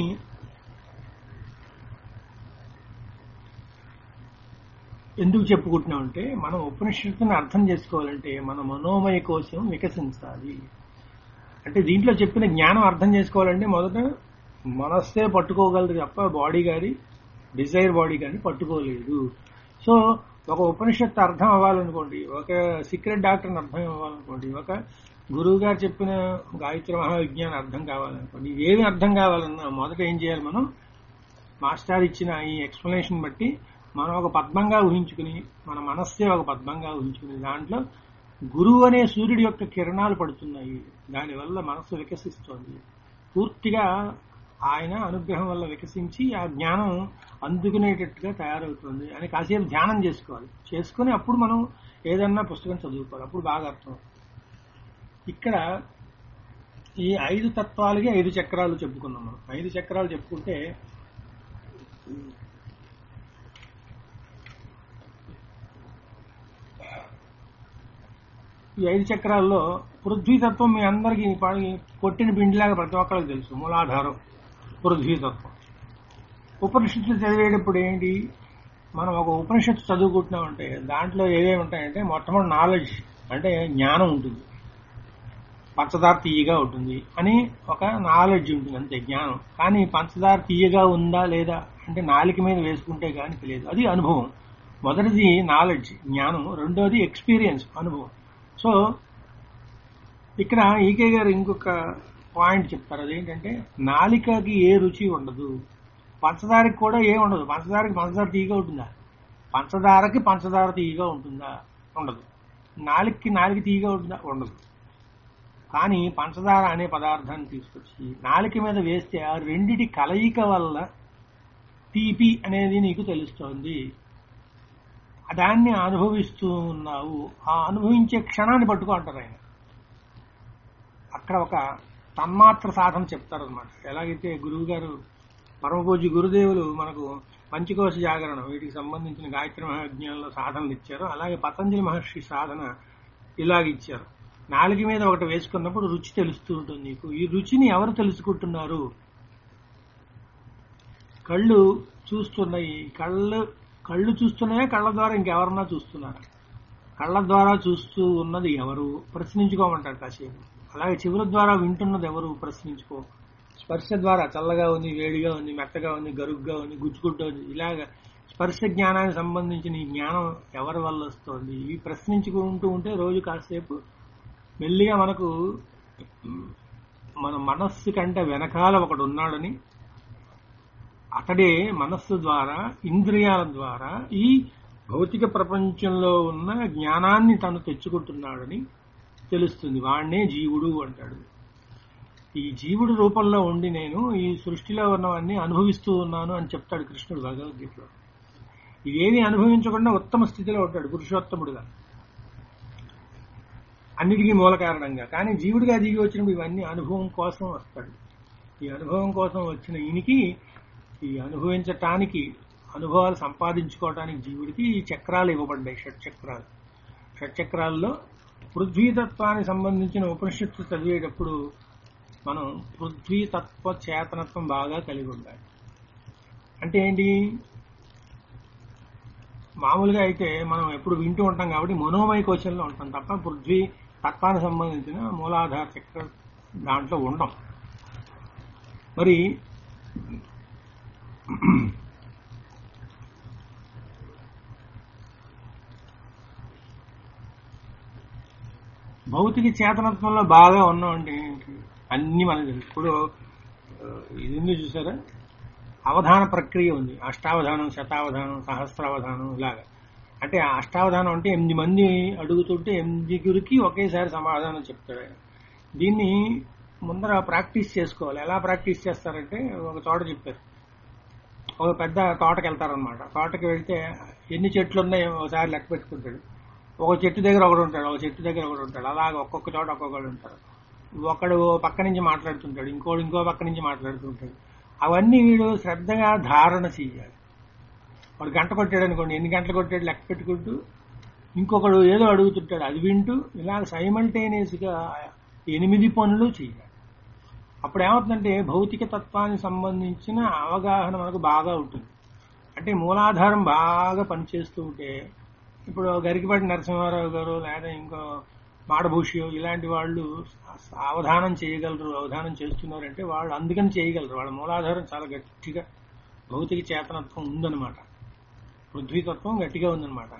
ఎందుకు చెప్పుకుంటున్నామంటే మనం ఉపనిషత్తుని అర్థం చేసుకోవాలంటే మన మనోమయ కోశం వికసించాలి అంటే దీంట్లో చెప్పిన జ్ఞానం అర్థం చేసుకోవాలంటే మొదట మనస్సే పట్టుకోగలదు తప్ప బాడీ కానీ డిజైర్ బాడీ కానీ పట్టుకోలేదు సో ఒక ఉపనిషత్తు అర్థం అవ్వాలనుకోండి ఒక సీక్రెట్ డాక్టర్ని అర్థం అవ్వాలనుకోండి ఒక గురువు గారు చెప్పిన గాయత్రి మహావిజ్ఞానం అర్థం కావాలనుకోండి ఏమి అర్థం కావాలన్నా మొదట ఏం చేయాలి మనం మాస్టర్ ఇచ్చిన ఈ ఎక్స్ప్లెనేషన్ బట్టి మనం ఒక పద్మంగా ఊహించుకుని మన మనస్సే ఒక పద్మంగా ఊహించుకుని దాంట్లో గురువు అనే సూర్యుడి యొక్క కిరణాలు పడుతున్నాయి దానివల్ల మనస్సు వికసిస్తోంది పూర్తిగా ఆయన అనుగ్రహం వల్ల వికసించి ఆ జ్ఞానం అందుకునేటట్టుగా తయారవుతుంది అని కాసేపు ధ్యానం చేసుకోవాలి చేసుకుని అప్పుడు మనం ఏదన్నా పుస్తకం చదువుకోవాలి అప్పుడు బాగా అర్థం ఇక్కడ ఈ ఐదు తత్వాలకి ఐదు చక్రాలు చెప్పుకున్నాం మనం ఐదు చక్రాలు చెప్పుకుంటే ఈ ఐదు చక్రాల్లో పృథ్వీతత్వం మీ అందరికీ పాడి కొట్టిన పిండిలాగా ప్రతి ఒక్కరికి తెలుసు మూలాధారం పృథ్వీతత్వం ఉపనిషత్తులు చదివేటప్పుడు ఏంటి మనం ఒక ఉపనిషత్తు చదువుకుంటున్నామంటే దాంట్లో ఏమేమి ఉంటాయంటే మొట్టమొదటి నాలెడ్జ్ అంటే జ్ఞానం ఉంటుంది పంచదార తీయగా ఉంటుంది అని ఒక నాలెడ్జ్ ఉంటుంది అంతే జ్ఞానం కానీ పంచదార తీయగా ఉందా లేదా అంటే నాలిక మీద వేసుకుంటే కానీ తెలియదు అది అనుభవం మొదటిది నాలెడ్జ్ జ్ఞానం రెండోది ఎక్స్పీరియన్స్ అనుభవం సో ఇక్కడ ఈకే గారు ఇంకొక పాయింట్ చెప్తారు అదేంటంటే నాలికకి ఏ రుచి ఉండదు పంచదారకి కూడా ఏ ఉండదు పంచదారకి పంచదార తీయగా ఉంటుందా పంచదారకి పంచదార తీయగా ఉంటుందా ఉండదు నాలికకి నాలిక తీయగా ఉంటుందా ఉండదు కానీ పంచదార అనే పదార్థాన్ని తీసుకొచ్చి నాలిక మీద వేస్తే ఆ రెండిటి కలయిక వల్ల తీపి అనేది నీకు తెలుస్తోంది దాన్ని అనుభవిస్తూ ఉన్నావు ఆ అనుభవించే క్షణాన్ని పట్టుకో అంటారు ఆయన అక్కడ ఒక తన్మాత్ర సాధన చెప్తారనమాట ఎలాగైతే గురువు గారు పరమపూజి గురుదేవులు మనకు పంచకోశ జాగరణం వీటికి సంబంధించిన గాయత్రి మహాజ్ఞానంలో సాధనలు ఇచ్చారు అలాగే పతంజలి మహర్షి సాధన ఇలాగ ఇచ్చారు నాలుగు మీద ఒకటి వేసుకున్నప్పుడు రుచి తెలుస్తూ ఉంటుంది నీకు ఈ రుచిని ఎవరు తెలుసుకుంటున్నారు కళ్ళు చూస్తున్నాయి కళ్ళు కళ్ళు చూస్తున్నాయా కళ్ళ ద్వారా ఇంకెవరన్నా చూస్తున్నారా కళ్ళ ద్వారా చూస్తూ ఉన్నది ఎవరు ప్రశ్నించుకోమంటారు కాసేపు అలాగే చెవుల ద్వారా వింటున్నది ఎవరు ప్రశ్నించుకో స్పర్శ ద్వారా చల్లగా ఉంది వేడిగా ఉంది మెత్తగా ఉంది గరుగ్గా ఉంది గుచ్చుకుంటూ ఉంది ఇలాగ స్పర్శ జ్ఞానానికి సంబంధించిన ఈ జ్ఞానం ఎవరి వల్ల వస్తుంది ఇవి ప్రశ్నించుకుంటూ ఉంటే రోజు కాసేపు మెల్లిగా మనకు మన మనస్సు కంటే వెనకాల ఒకడు ఉన్నాడని అతడే మనస్సు ద్వారా ఇంద్రియాల ద్వారా ఈ భౌతిక ప్రపంచంలో ఉన్న జ్ఞానాన్ని తను తెచ్చుకుంటున్నాడని తెలుస్తుంది వాడినే జీవుడు అంటాడు ఈ జీవుడు రూపంలో ఉండి నేను ఈ సృష్టిలో ఉన్నవన్నీ అనుభవిస్తూ ఉన్నాను అని చెప్తాడు కృష్ణుడు భగవద్గీతలో ఇవేమి అనుభవించకుండా ఉత్తమ స్థితిలో ఉంటాడు పురుషోత్తముడుగా అన్నిటికీ మూల కారణంగా కానీ జీవుడిగా దిగి వచ్చినప్పుడు ఇవన్నీ అనుభవం కోసం వస్తాడు ఈ అనుభవం కోసం వచ్చిన ఈయనకి ఈ అనుభవించటానికి అనుభవాలు సంపాదించుకోవటానికి జీవుడికి ఈ చక్రాలు ఇవ్వబడ్డాయి షట్ చక్రాలు షట్ చక్రాల్లో పృథ్వీతత్వానికి సంబంధించిన ఉపనిషత్తు చదివేటప్పుడు మనం పృథ్వీతత్వ చేతనత్వం బాగా కలిగి ఉండాలి అంటే ఏంటి మామూలుగా అయితే మనం ఎప్పుడు వింటూ ఉంటాం కాబట్టి మనోమయ కోశంలో ఉంటాం తప్ప పృథ్వీ తత్వానికి సంబంధించిన మూలాధార చక్ర దాంట్లో ఉండం మరి భౌతిక చేతనత్వంలో బాగా ఉన్నామంటే ఏంటి అన్ని మనకు తెలుసు ఇప్పుడు ఆ, ఇది ఉంది చూసారా అవధాన ప్రక్రియ ఉంది అష్టావధానం శతావధానం సహస్రావధానం ఇలాగా అంటే ఆ అష్టావధానం అంటే ఎనిమిది మంది అడుగుతుంటే ఎనిమిదిగురికి ఒకేసారి సమాధానం చెప్తాడు ఆయన దీన్ని ముందర ప్రాక్టీస్ చేసుకోవాలి ఎలా ప్రాక్టీస్ చేస్తారంటే ఒక చోట చెప్పారు ఒక పెద్ద తోటకి వెళ్తారనమాట తోటకి వెళ్తే ఎన్ని చెట్లు ఉన్నాయో ఒకసారి లెక్క పెట్టుకుంటాడు ఒక చెట్టు దగ్గర ఒకడు ఉంటాడు ఒక చెట్టు దగ్గర ఒకడు ఉంటాడు అలాగే ఒక్కొక్క చోట ఒక్కొక్కడు ఉంటారు ఒకడు పక్క నుంచి మాట్లాడుతుంటాడు ఇంకోడు ఇంకో పక్క నుంచి మాట్లాడుతుంటాడు అవన్నీ వీడు శ్రద్ధగా ధారణ చేయాలి వాడు గంట కొట్టాడు అనుకోండి ఎన్ని గంటలు కొట్టాడు లెక్క పెట్టుకుంటూ ఇంకొకడు ఏదో అడుగుతుంటాడు అది వింటూ ఇలా సైమల్టేనియస్ గా ఎనిమిది పనులు చేయాలి అప్పుడు ఏమవుతుందంటే భౌతిక తత్వానికి సంబంధించిన అవగాహన మనకు బాగా ఉంటుంది అంటే మూలాధారం బాగా పనిచేస్తూ ఉంటే ఇప్పుడు గరికిపాటి నరసింహారావు గారు లేదా ఇంకో మాడభూషియో ఇలాంటి వాళ్ళు అవధానం చేయగలరు అవధానం చేస్తున్నారంటే వాళ్ళు అందుకని చేయగలరు వాళ్ళ మూలాధారం చాలా గట్టిగా భౌతిక చేతనత్వం ఉందన్నమాట పృథ్వీతత్వం గట్టిగా ఉందన్నమాట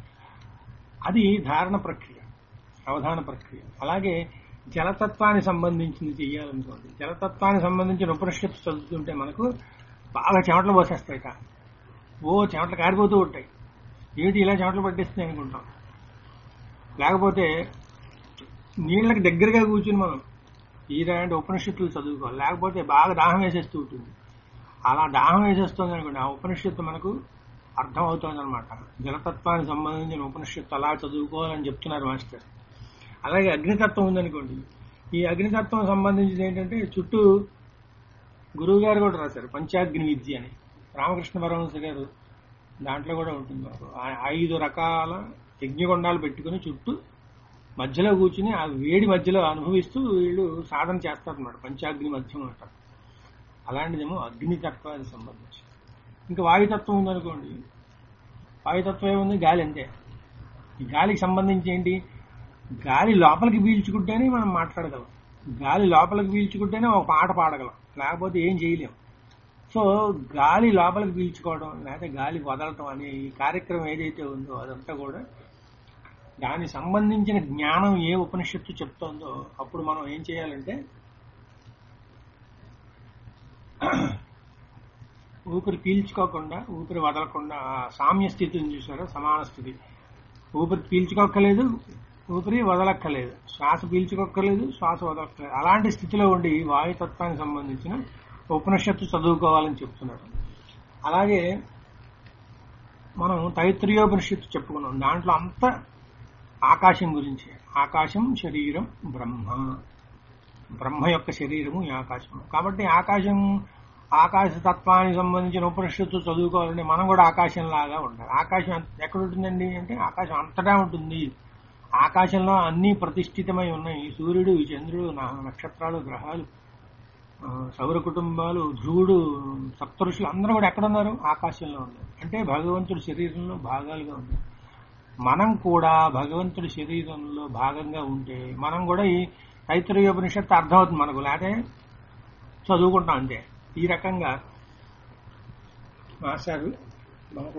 అది ధారణ ప్రక్రియ అవధాన ప్రక్రియ అలాగే జలతత్వానికి సంబంధించింది చెయ్యాలనుకోండి జలతత్వానికి సంబంధించిన ఉపనిషత్తు చదువుతుంటే మనకు బాగా చెమటలు పోసేస్తాయి ఓ చెమటలు కారిపోతూ ఉంటాయి ఏమిటి ఇలా చెమటలు పట్టిస్తున్నాయి అనుకుంటాం లేకపోతే నీళ్ళకి దగ్గరగా కూర్చుని మనం ఇలాంటి ఉపనిషత్తులు చదువుకోవాలి లేకపోతే బాగా దాహం వేసేస్తూ ఉంటుంది అలా దాహం వేసేస్తుంది అనుకోండి ఆ ఉపనిషత్తు మనకు అర్థం అవుతుంది అనమాట జలతత్వానికి సంబంధించిన ఉపనిషత్తు అలా చదువుకోవాలని చెప్తున్నారు మాస్టర్ అలాగే అగ్నితత్వం ఉందనుకోండి ఈ అగ్నితత్వం సంబంధించింది ఏంటంటే చుట్టూ గురువు గారు కూడా రాశారు పంచాగ్ని విద్య అని రామకృష్ణ పరమహంస గారు దాంట్లో కూడా ఉంటుంది మనకు ఆ- ఐదు రకాల యజ్ఞకొండాలు పెట్టుకుని చుట్టూ మధ్యలో కూర్చుని ఆ వేడి మధ్యలో అనుభవిస్తూ వీళ్ళు సాధన చేస్తారన్నమాట పంచాగ్ని మధ్యం అంటారు అలాంటిదేమో అగ్నితత్వానికి సంబంధించి ఇంకా వాయుతత్వం ఉందనుకోండి వాయుతత్వం ఏముంది గాలి అంతే ఈ గాలికి సంబంధించి ఏంటి గాలి లోపలికి పీల్చుకుంటేనే మనం మాట్లాడగలం గాలి లోపలికి పీల్చుకుంటేనే ఒక పాట పాడగలం లేకపోతే ఏం చేయలేం సో గాలి లోపలికి పీల్చుకోవడం లేకపోతే గాలి వదలటం అనే ఈ కార్యక్రమం ఏదైతే ఉందో అదంతా కూడా దానికి సంబంధించిన జ్ఞానం ఏ ఉపనిషత్తు చెప్తోందో అప్పుడు మనం ఏం చేయాలంటే ఊపిరి పీల్చుకోకుండా ఊపిరి వదలకుండా ఆ సామ్య స్థితిని చూసారా సమాన స్థితి ఊపిరి పీల్చుకోక్కలేదు ఊపిరి వదలక్కలేదు శ్వాస పీల్చుకోక్కలేదు శ్వాస వదలక్కలేదు అలాంటి స్థితిలో ఉండి వాయుతత్వానికి సంబంధించిన ఉపనిషత్తు చదువుకోవాలని చెప్తున్నారు అలాగే మనం తైత్రీయోపనిషత్తు చెప్పుకున్నాం దాంట్లో అంతా ఆకాశం గురించి ఆకాశం శరీరం బ్రహ్మ బ్రహ్మ యొక్క శరీరము ఈ ఆకాశం కాబట్టి ఆకాశం ఆకాశ తత్వానికి సంబంధించిన ఉపనిషత్తు చదువుకోవాలంటే మనం కూడా ఆకాశం లాగా ఉండాలి ఆకాశం అంత- ఎక్కడ ఉంటుందండి అంటే ఆకాశం అంతటా ఉంటుంది ఆకాశంలో అన్ని ప్రతిష్ఠితమై ఉన్నాయి ఈ సూర్యుడు ఈ చంద్రుడు నా- నక్షత్రాలు గ్రహాలు ఆ, సౌర కుటుంబాలు ధ్రువుడు సప్తఋషులు అందరూ కూడా ఎక్కడ ఉన్నారు ఆకాశంలో ఉన్నారు అంటే భగవంతుడి శరీరంలో భాగాలుగా ఉన్నారు మనం కూడా భగవంతుడి శరీరంలో భాగంగా ఉంటే మనం కూడా ఈ తైత్రీయోపనిషత్తు అర్థమవుతుంది మనకు లేకపోతే చదువుకుంటాం అంతే ఈ రకంగా మాస్టారు మనకు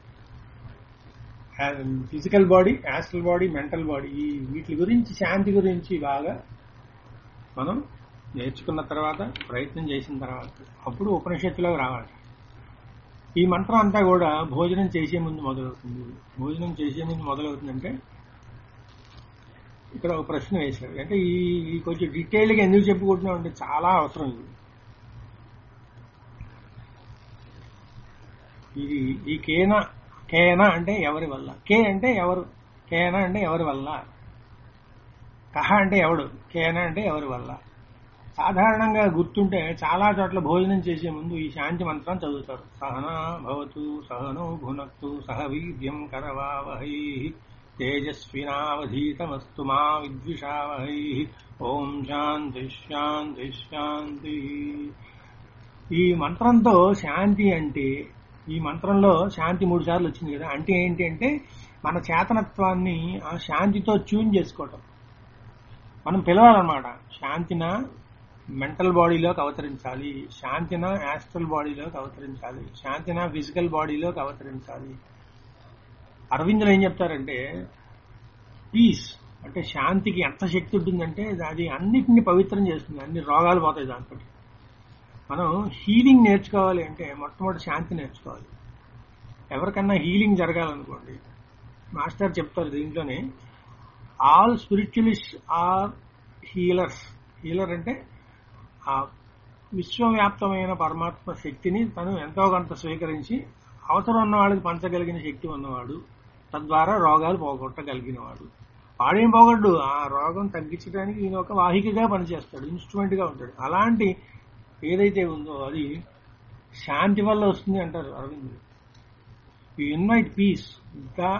physical body astral body mental body ఈ వీటి గురించి శాంతి గురించి బాగా మనం నేర్చుకున్న తర్వాత ప్రయత్నం చేసిన తర్వాత అప్పుడు ఉపనిషత్తులోకి రావాలి ఈ మంత్రం అంతా కూడా భోజనం చేసే ముందు మొదలవుతుంది భోజనం చేసే ముందు మొదలవుతుందంటే ఇక్కడ ఒక ప్రశ్న వేశారు అంటే ఈ ఈ కొంచెం డీటెయిల్గా ఎందుకు చెప్పుకుంటున్నాం అంటే చాలా అవసరం ఇది ఇది ఈ కేన కేన అంటే ఎవరి వల్ల కే అంటే ఎవరు కేన అంటే ఎవరి వల్ల కహ అంటే ఎవడు కేన అంటే ఎవరి వల్ల సాధారణంగా గుర్తుంటే చాలా చోట్ల భోజనం చేసే ముందు ఈ శాంతి మంత్రం చదువుతారు సహనా భవతు సహనో భునక్తు సహ వీర్యం కరవావహై తేజస్వినావధీతమస్తు మా విద్విషావహై ఓం శాంతి శాంతి శాంతి ఈ మంత్రంతో శాంతి అంటే ఈ మంత్రంలో శాంతి మూడు సార్లు వచ్చింది కదా అంటే ఏంటి అంటే మన చేతనత్వాన్ని ఆ శాంతితో ట్యూన్ చేసుకోవటం మనం పిలవాలన్నమాట శాంతిన మెంటల్ బాడీలోకి అవతరించాలి శాంతిన యాస్ట్రల్ బాడీలోకి అవతరించాలి శాంతిన ఫిజికల్ బాడీలోకి అవతరించాలి అరవిందులు ఏం చెప్తారంటే పీస్ అంటే శాంతికి ఎంత శక్తి ఉంటుందంటే అది అన్నిటిని పవిత్రం చేస్తుంది అన్ని రోగాలు పోతాయి దాంతో మనం హీలింగ్ నేర్చుకోవాలి అంటే మొట్టమొదటి శాంతి నేర్చుకోవాలి ఎవరికన్నా హీలింగ్ జరగాలనుకోండి మాస్టర్ చెప్తారు దీంట్లోనే all spiritualist are healers healer అంటే ఆ విశ్వవ్యాప్తమైన పరమాత్మ శక్తిని తను ఎంతో కొంత స్వీకరించి అవసరం ఉన్న వాళ్ళకి పంచగలిగిన శక్తి ఉన్నవాడు తద్వారా రోగాలు పోగొట్టగలిగినవాడు వాడేం పోగొట్టు ఆ రోగం తగ్గించడానికి ఈయన ఒక వాహికగా పనిచేస్తాడు ఇన్స్ట్రుమెంట్ గా ఉంటాడు అలాంటి ఏదైతే ఉందో అది శాంతి వల్ల వస్తుంది అంటారు Aravind you invite peace the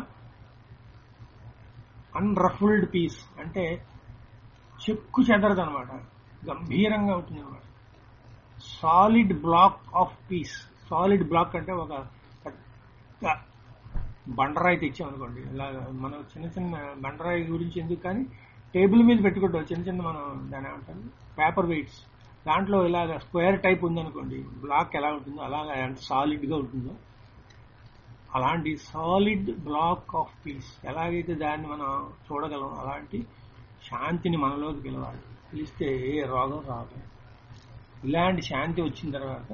unruffled peace అంటే చెక్కు చెదరదు అనమాట గంభీరంగా ఉంటుంది అనమాట solid block of peace solid block అంటే ఒక పెద్ద బండరాయి తెచ్చామనుకోండి ఇలా మనం చిన్న చిన్న బండరాయి గురించి ఎందుకు కానీ టేబుల్ మీద పెట్టుకుంటాం చిన్న చిన్న మనం దాని ఏమంటారు పేపర్ వెయిట్స్ దాంట్లో ఇలాగ స్క్వేర్ టైప్ ఉందనుకోండి బ్లాక్ ఎలా ఉంటుందో అలాగా ఎంత సాలిడ్ గా ఉంటుందో అలాంటి సాలిడ్ బ్లాక్ ఆఫ్ పీస్ ఎలాగైతే దాన్ని మనం చూడగలం అలాంటి శాంతిని మనలోకి పిలవాలి పిలిస్తే ఏ రోగం రాదు ఇలాంటి శాంతి వచ్చిన తర్వాత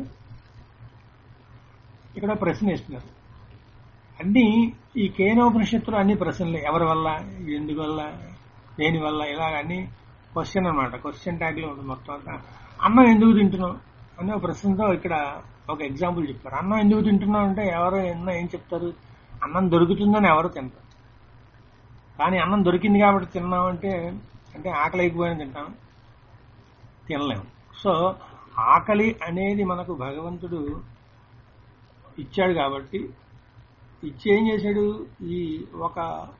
ఇక్కడ ప్రశ్న వేస్తున్నారు అన్ని ఈ కేనోపనిషత్తులు అన్ని ప్రశ్నలు ఎవరి వల్ల ఎందువల్ల దేని వల్ల ఇలాగ అన్ని క్వశ్చన్ అనమాట క్వశ్చన్ ట్యాగ్ లో ఉంటుంది మొత్తం అంతా అన్నం ఎందుకు తింటున్నాం అనే ఒక ప్రశ్నతో ఇక్కడ ఒక ఎగ్జాంపుల్ చెప్పారు అన్నం ఎందుకు తింటున్నాం అంటే ఎవరు ఎన్నో ఏం చెప్తారు అన్నం దొరుకుతుందని ఎవరు తింటారు కానీ అన్నం దొరికింది కాబట్టి తిన్నాం అంటే అంటే ఆకలి అయిపోయిన తింటాం తినలేము సో ఆకలి అనేది మనకు భగవంతుడు ఇచ్చాడు కాబట్టి ఇచ్చి ఏం చేశాడు ఈ ఒక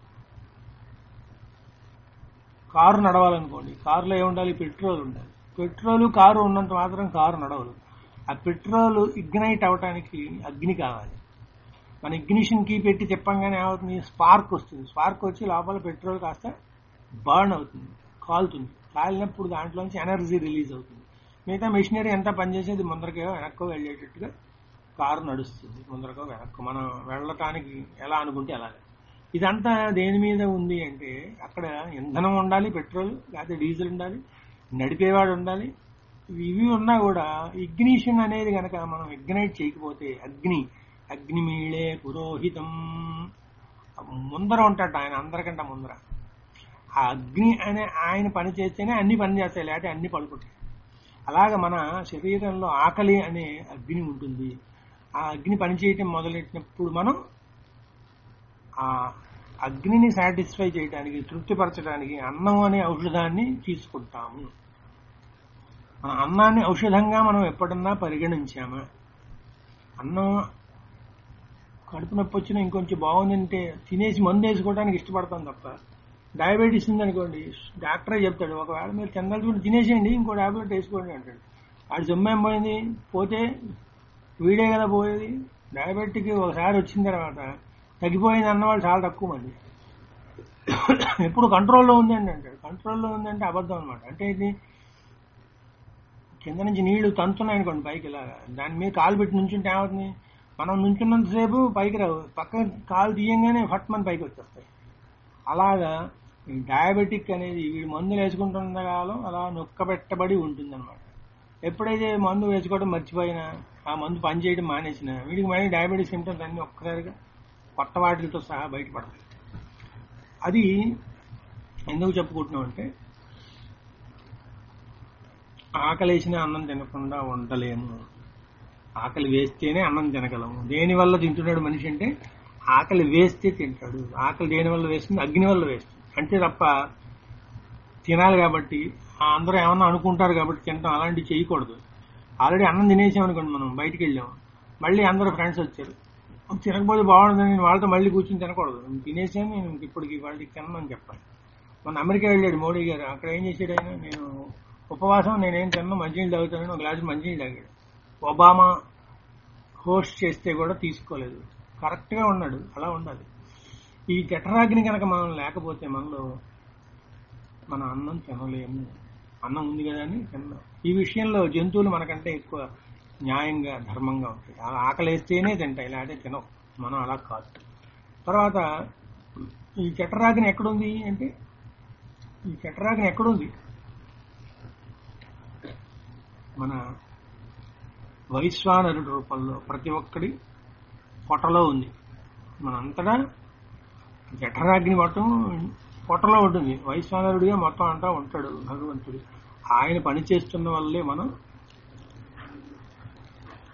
కారు నడవాలనుకోండి కారులో ఏముండాలి పెట్రోల్ ఉండాలి పెట్రోల్ కారు ఉన్నంత మాత్రం కారు నడవదు ఆ పెట్రోల్ ఇగ్నైట్ అవటానికి అగ్ని కావాలి మన ఇగ్నిషన్ కీ పెట్టి చెప్పంగానే ఏమవుతుంది స్పార్క్ వస్తుంది స్పార్క్ వచ్చి లోపల పెట్రోల్ కాస్త బర్న్ అవుతుంది కాలుతుంది కాలినప్పుడు దాంట్లోంచి ఎనర్జీ రిలీజ్ అవుతుంది మిగతా మెషినరీ ఎంత పనిచేసేది ముందరకో వెనక్కో వెళ్ళేటట్టుగా కారు నడుస్తుంది ముందరకో వెనక్కు మనం వెళ్ళటానికి ఎలా అనుకుంటే అలాగే ఇదంతా దేని మీద ఉంది అంటే అక్కడ ఇంధనం ఉండాలి పెట్రోల్ లేకపోతే డీజిల్ ఉండాలి నడిపేవాడు ఉండాలి ఇవి ఉన్నా కూడా ఇగ్నిషన్ అనేది గనక మనం ఇగ్నైట్ చేయకపోతే అగ్ని అగ్నిమీళే పురోహితం ముందర ఉంటాడు ఆయన అందరికంటే ముందర ఆ అగ్ని అనే ఆయన పని చేస్తేనే అన్ని పని చేస్తాయి లేకపోతే అన్ని పడుకుంటాయి అలాగ మన శరీరంలో ఆకలి అనే అగ్ని ఉంటుంది ఆ అగ్ని పనిచేయటం మొదలెట్టినప్పుడు మనం ఆ అగ్నిని సాటిస్ఫై చేయడానికి తృప్తిపరచడానికి అన్నం అనే ఔషధాన్ని తీసుకుంటాము మన అన్నాన్ని ఔషధంగా మనం ఎప్పుడన్నా పరిగణించామా అన్నం కడుపు నొప్పి వచ్చినా ఇంకొంచెం బాగుందంటే తినేసి మందు వేసుకోవడానికి ఇష్టపడతాం తప్ప డయాబెటీస్ ఉందనుకోండి డాక్టరే చెప్తాడు ఒకవేళ మీరు తినదలుచుకుంటే తినేసేయండి ఇంకో టాబ్లెట్ వేసుకోండి అంటాడు వాడు జమ్మేం పోయింది పోతే వీడే కదా పోయేది డయాబెటిక్ ఒకసారి వచ్చిన తర్వాత తగ్గిపోయింది అన్నవాళ్ళు చాలా తక్కువ మంది ఎప్పుడు కంట్రోల్లో ఉందండి అంటాడు కంట్రోల్లో ఉందంటే అబద్ధం అనమాట అంటే ఇది కింద నుంచి నీళ్లు తంతున్నాయి అనుకోండి పైకి ఇలాగా దాని మీద కాలు పెట్టి నుంచుంటే ఏమవుతుంది మనం నుంచున్నంతసేపు పైకి రావు పక్కన కాలు తీయంగానే ఫట్ మన పైకి వచ్చేస్తాయి అలాగా ఈ డయాబెటిక్ అనేది వీడు మందులు వేసుకుంటున్న కాలం అలా నొక్కబెట్టబడి ఉంటుందన్నమాట ఎప్పుడైతే మందు వేసుకోవడం మర్చిపోయినా ఆ మందు పనిచేయడం మానేసిన వీడికి మళ్ళీ డయాబెటిస్ సిమ్టమ్స్ అన్ని ఒక్కసారిగా కొత్త వాటితో సహా బయటపడతాయి అది ఎందుకు చెప్పుకుంటున్నాం అంటే ఆకలేసిన అన్నం తినకుండా ఉండలేము ఆకలి వేస్తేనే అన్నం తినగలము దేని వల్ల తింటున్నాడు మనిషి అంటే ఆకలి వేస్తే తింటాడు ఆకలి దేని వల్ల వేస్తుంది అగ్ని వల్ల వేస్తుంది అంతే తప్ప తినాలి కాబట్టి ఆ అందరూ ఏమన్నా అనుకుంటారు కాబట్టి తింటాం అలాంటివి చేయకూడదు ఆల్రెడీ అన్నం తినేసాం అనుకోండి మనం బయటికి వెళ్ళాం మళ్ళీ అందరూ ఫ్రెండ్స్ వచ్చారు తినకపోతే బాగుండదని నేను వాళ్ళతో మళ్ళీ కూర్చొని తినకూడదు నేను తినేసాను నేను ఇప్పటికి వాళ్ళకి తినమని చెప్పాలి మొన్న అమెరికా వెళ్ళాడు మోడీ గారు అక్కడ ఏం చేశాడు ఆయన నేను ఉపవాసం నేనేం తిన్నా మంచినీళ్ళు తాగుతానని ఒక గ్లాసు మంచినీళ్ళు తాగాడు ఒబామా హోస్ట్ చేస్తే కూడా తీసుకోలేదు కరెక్ట్ గా ఉన్నాడు అలా ఉండాలి ఈ జఠరాగ్ని కనుక మనం లేకపోతే మనలో మన అన్నం తినలేము అన్నం ఉంది కదా అని తిన్నాం ఈ విషయంలో జంతువులు మనకంటే ఎక్కువ న్యాయంగా ధర్మంగా ఉంటాయి అలా ఆకలేస్తేనే తింటాయి లేకపోతే తినవు మనం అలా కాదు తర్వాత ఈ జఠరాగ్ని ఎక్కడుంది అంటే ఈ జఠరాగ్ని ఎక్కడుంది మన వైశ్వానరుడి రూపంలో ప్రతి ఒక్కడి పొట్టలో ఉంది మనంతటా జఠరాగ్ని మొత్తం పొట్టలో ఉంటుంది వైశ్వానరుడిగా మొత్తం అంతా ఉంటాడు భగవంతుడు ఆయన పని చేస్తున్న వల్లే మనం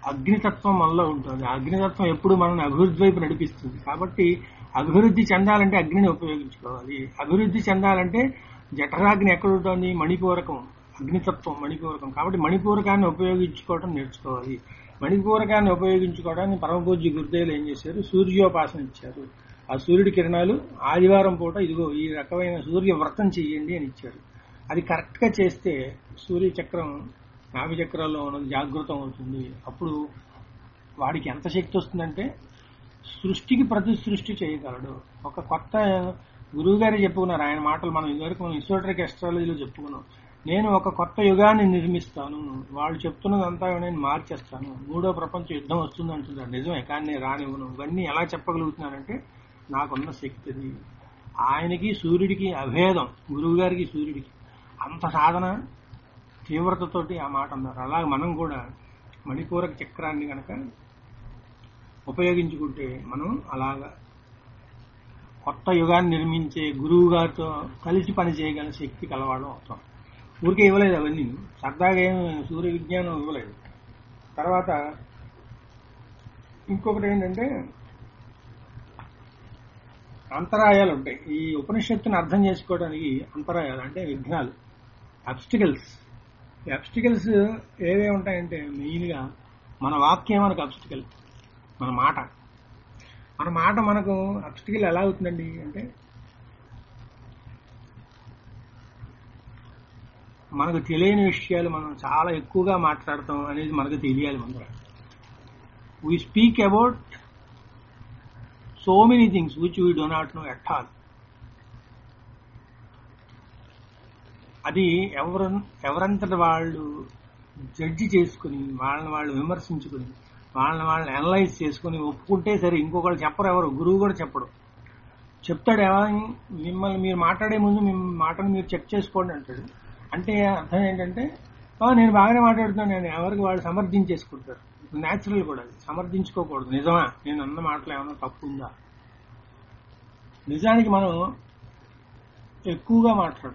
అగ్నితత్వం మనలో ఉంటుంది ఆ అగ్నితత్వం ఎప్పుడు మనల్ని అభివృద్ధి వైపు నడిపిస్తుంది కాబట్టి అభివృద్ధి చెందాలంటే అగ్నిని ఉపయోగించుకోవాలి అభివృద్ధి చెందాలంటే జఠరాగ్ని ఎక్కడ ఉంటుంది మణిపూరకం అగ్నితత్వం మణిపూరకం కాబట్టి మణిపూరకాన్ని ఉపయోగించుకోవడం నేర్చుకోవాలి మణిపూరకాన్ని ఉపయోగించుకోవడానికి పరమపూజ్య గురుదేవులు ఏం చేశారు సూర్యోపాసన ఇచ్చారు ఆ సూర్యుడి కిరణాలు ఆదివారం పూట ఇదిగో ఈ రకమైన సూర్య వ్రతం చెయ్యండి అని ఇచ్చారు అది కరెక్ట్ గా చేస్తే సూర్య చక్రం నాభి చక్రాల్లో ఉన్నది జాగృతం అవుతుంది అప్పుడు వాడికి ఎంత శక్తి వస్తుందంటే సృష్టికి ప్రతి సృష్టి చేయగలడు ఒక కొత్త గురువు గారు చెప్పుకున్నారు ఆయన మాటలు మనం ఇదివరకు మనం ఇసోటరిక్ ఎస్ట్రాలజీలో చెప్పుకున్నాం నేను ఒక కొత్త యుగాన్ని నిర్మిస్తాను వాళ్ళు చెప్తున్నదంతా నేను మార్చేస్తాను మూడో ప్రపంచ యుద్ధం వస్తుంది అంటున్నారు నిజమే కానీ నేను రానివ్వను ఇవన్నీ ఎలా చెప్పగలుగుతున్నానంటే నాకున్న శక్తి అది ఆయనకి సూర్యుడికి అభేదం గురువు గారికి సూర్యుడికి అంత సాధన తీవ్రతతోటి ఆ మాట అన్నారు అలాగే మనం కూడా మణిపూరక చక్రాన్ని కనుక ఉపయోగించుకుంటే మనం అలాగా కొత్త యుగాన్ని నిర్మించే గురువు గారితో కలిసి పని చేయగల శక్తి కలవాడు అవుతాం ఊరికే ఇవ్వలేదు అవన్నీ సరదాగా ఏం సూర్య విజ్ఞానం ఇవ్వలేదు తర్వాత ఇంకొకటి ఏంటంటే అంతరాయాలు ఉంటాయి ఈ ఉపనిషత్తుని అర్థం చేసుకోవడానికి అంతరాయాలు అంటే విఘ్నాలు అబ్స్టికల్స్ ఈ అబ్స్టికల్స్ ఏవే ఉంటాయంటే మెయిన్గా మన వాక్యం మనకు అబ్స్టికల్ మన మాట మన మాట మనకు అబ్స్టికల్ ఎలా అవుతుందండి అంటే మనకు తెలియని విషయాలు మనం చాలా ఎక్కువగా మాట్లాడతాం అనేది మనకు తెలియాలి ముందర we speak about so many things which we do not know at all అది ఎవరు ఎవరంతటి వాళ్ళు జడ్జి చేసుకుని వాళ్ళని వాళ్ళు విమర్శించుకుని వాళ్ళని వాళ్ళని అనలైజ్ చేసుకుని ఒప్పుకుంటే సరే ఇంకొకరు చెప్పరు ఎవరు గురువు కూడా చెప్పడు చెప్తాడు ఎవరిని మిమ్మల్ని మీరు మాట్లాడే ముందు మీ మాటను మీరు చెక్ చేసుకోండి అంటాడు అంటే అర్థం ఏంటంటే "ఆ, నేను బాగానే మాట్లాడుతున్నాను నేను ఎవరికి వాళ్ళు సమర్థించేసుకుంటారు న్యాచురల్ కూడా అది సమర్థించుకోకూడదు నిజమా నేను అన్న మాటలు ఏమైనా తప్పు ఉందా నిజానికి మనం ఎక్కువగా మాట్లాడు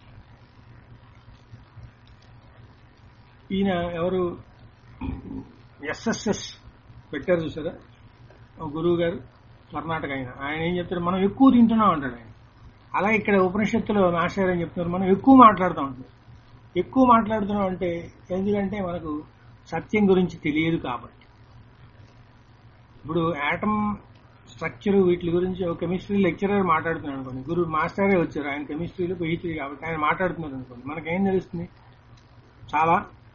ఈయన ఎవరు ఎస్ఎస్ఎస్ పెట్టారు చూసారా ఒక గురువు గారు కర్ణాటక ఆయన ఆయన ఏం చెప్తారు మనం ఎక్కువ తింటున్నాం అంటాడు ఆయన అలా ఇక్కడ ఉపనిషత్తులో మాస్టర్ అని చెప్తున్నారు మనం ఎక్కువ మాట్లాడుతూ ఉంటున్నాం ఎక్కువ మాట్లాడుతున్నాం అంటే ఎందుకంటే మనకు సత్యం గురించి తెలియదు కాబట్టి ఇప్పుడు యాటమ్ స్ట్రక్చర్ వీటి గురించి ఒక కెమిస్ట్రీ లెక్చరర్ మాట్లాడుతున్నాడు అనుకోండి గురు మాస్టరే వచ్చారు ఆయన కెమిస్ట్రీలో పిహెచ్డీ కాబట్టి ఆయన మాట్లాడుతున్నారు అనుకోండి మనకేం తెలుస్తుంది చాలా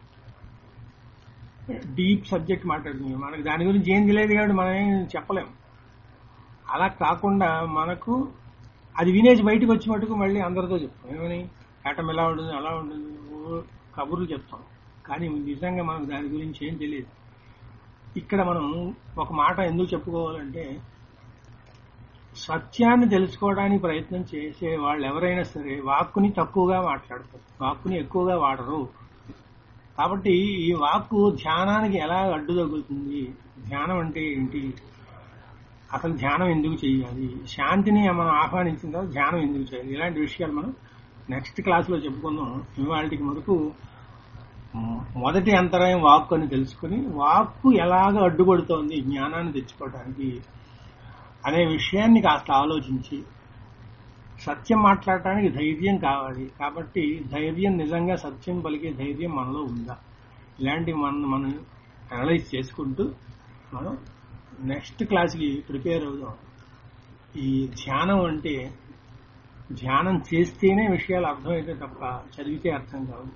డీప్ సబ్జెక్ట్ మాట్లాడుతుంది మనకి దాని గురించి ఏం తెలియదు కాబట్టి మనం ఏం చెప్పలేం అలా కాకుండా మనకు అది వినేసి బయటకు వచ్చి మటుకు మళ్ళీ అందరితో చెప్తాం ఏమని ఆటం ఎలా ఉంటుంది అలా ఉంటుంది ఓ కబుర్లు చెప్తాం కానీ నిజంగా మనకు దాని గురించి ఏం తెలియదు ఇక్కడ మనం ఒక మాట ఎందుకు చెప్పుకోవాలంటే సత్యాన్ని తెలుసుకోవడానికి ప్రయత్నం చేసే వాళ్ళు ఎవరైనా సరే వాక్కుని తక్కువగా మాట్లాడతారు వాక్కుని ఎక్కువగా వాడరు కాబట్టి ఈ వాక్కు ధ్యానానికి ఎలా అడ్డు తగులుతుంది ధ్యానం అంటే ఏంటి అసలు ధ్యానం ఎందుకు చేయాలి శాంతిని మనం ఆహ్వానించిన తర్వాత ధ్యానం ఎందుకు చేయాలి ఇలాంటి విషయాలు మనం నెక్స్ట్ క్లాస్లో చెప్పుకుందాం ఇవాళకి వరకు మొదటి అంతరాయం వాక్కు అని తెలుసుకుని వాక్కు ఎలాగ అడ్డుపడుతోంది జ్ఞానాన్ని తెచ్చుకోవడానికి అనే విషయాన్ని కాస్త ఆలోచించి సత్యం మాట్లాడటానికి ధైర్యం కావాలి కాబట్టి ధైర్యం నిజంగా సత్యం పలికే ధైర్యం మనలో ఉందా ఇలాంటివి మనం మనం అనలైజ్ చేసుకుంటూ మనం నెక్స్ట్ క్లాస్కి ప్రిపేర్ అవుదాం ఈ ధ్యానం అంటే ధ్యానం చేస్తేనే విషయాలు అర్థమైతే తప్ప చదివితే అర్థం కావు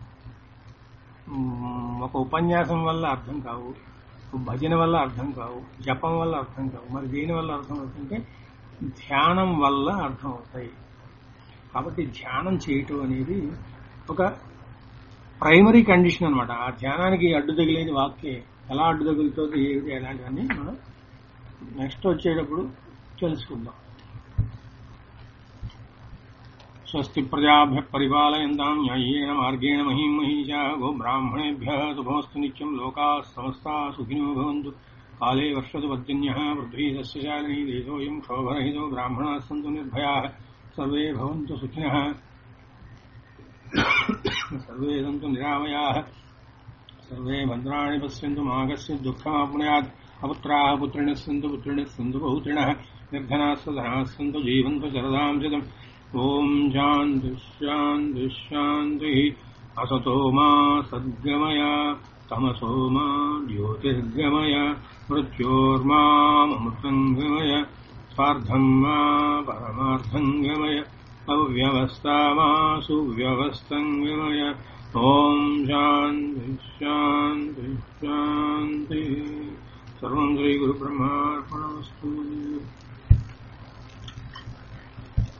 మ్మ్, ఒక ఉపన్యాసం వల్ల అర్థం కావు ఒక భజన వల్ల అర్థం కావు జపం వల్ల అర్థం కావు మరి దేని వల్ల అర్థం అవుతుంటే ధ్యానం వల్ల అర్థం అవుతాయి కాబట్టి ధ్యానం చేయటం అనేది ఒక ప్రైమరీ కండిషన్ అనమాట ఆ ధ్యానానికి అడ్డు తగిలేని వాక్యే ఎలా అడ్డు తగులుతుంది ఏమిటి ఎలాంటివన్నీ మనం నెక్స్ట్ వచ్చేటప్పుడు తెలుసుకుందాం స్వస్తి ప్రజాభ్య పరిపాలయంతాం న్యాయేన మార్గేణ మహిం మహిషా గో బ్రాహ్మణేభ్య శుభమస్తు నిత్యం లోకా సమస్తా సుఖినో భవంతు కాలే వర్షతు పర్జన్య పృథ్వీ సస్యశాలినీ దేశోయం క్షోభరహితో బ్రాహ్మణా సంతు నిర్భయా సర్వే భవంతు సుఖినః సర్వే సంతు నిరామయా सर्वे भद्राणि पश्यन्तु मागस्य दुःखमाप्नुयात् अपुत्राः पुत्रिणः सन्तु पुत्रिणः सन्तु पौत्रिणः निर्धनाः धनाः सन्तु जीवन्तु शरदां शतम् ॐ शान्ति शान्ति शान्तिः असतो मा सद्गमय तमसो मा ज्योतिर्गमय मृत्योर्मामृतङ्गमय स्वार्थम् मा परमार्थम् गमय अव्यवस्था मा सुव्यवस्थम् गमय ॐ शान्ति शान्ति शान्तिः सर्वम् श्रीगुरुब्रह्मार्पणमस्तु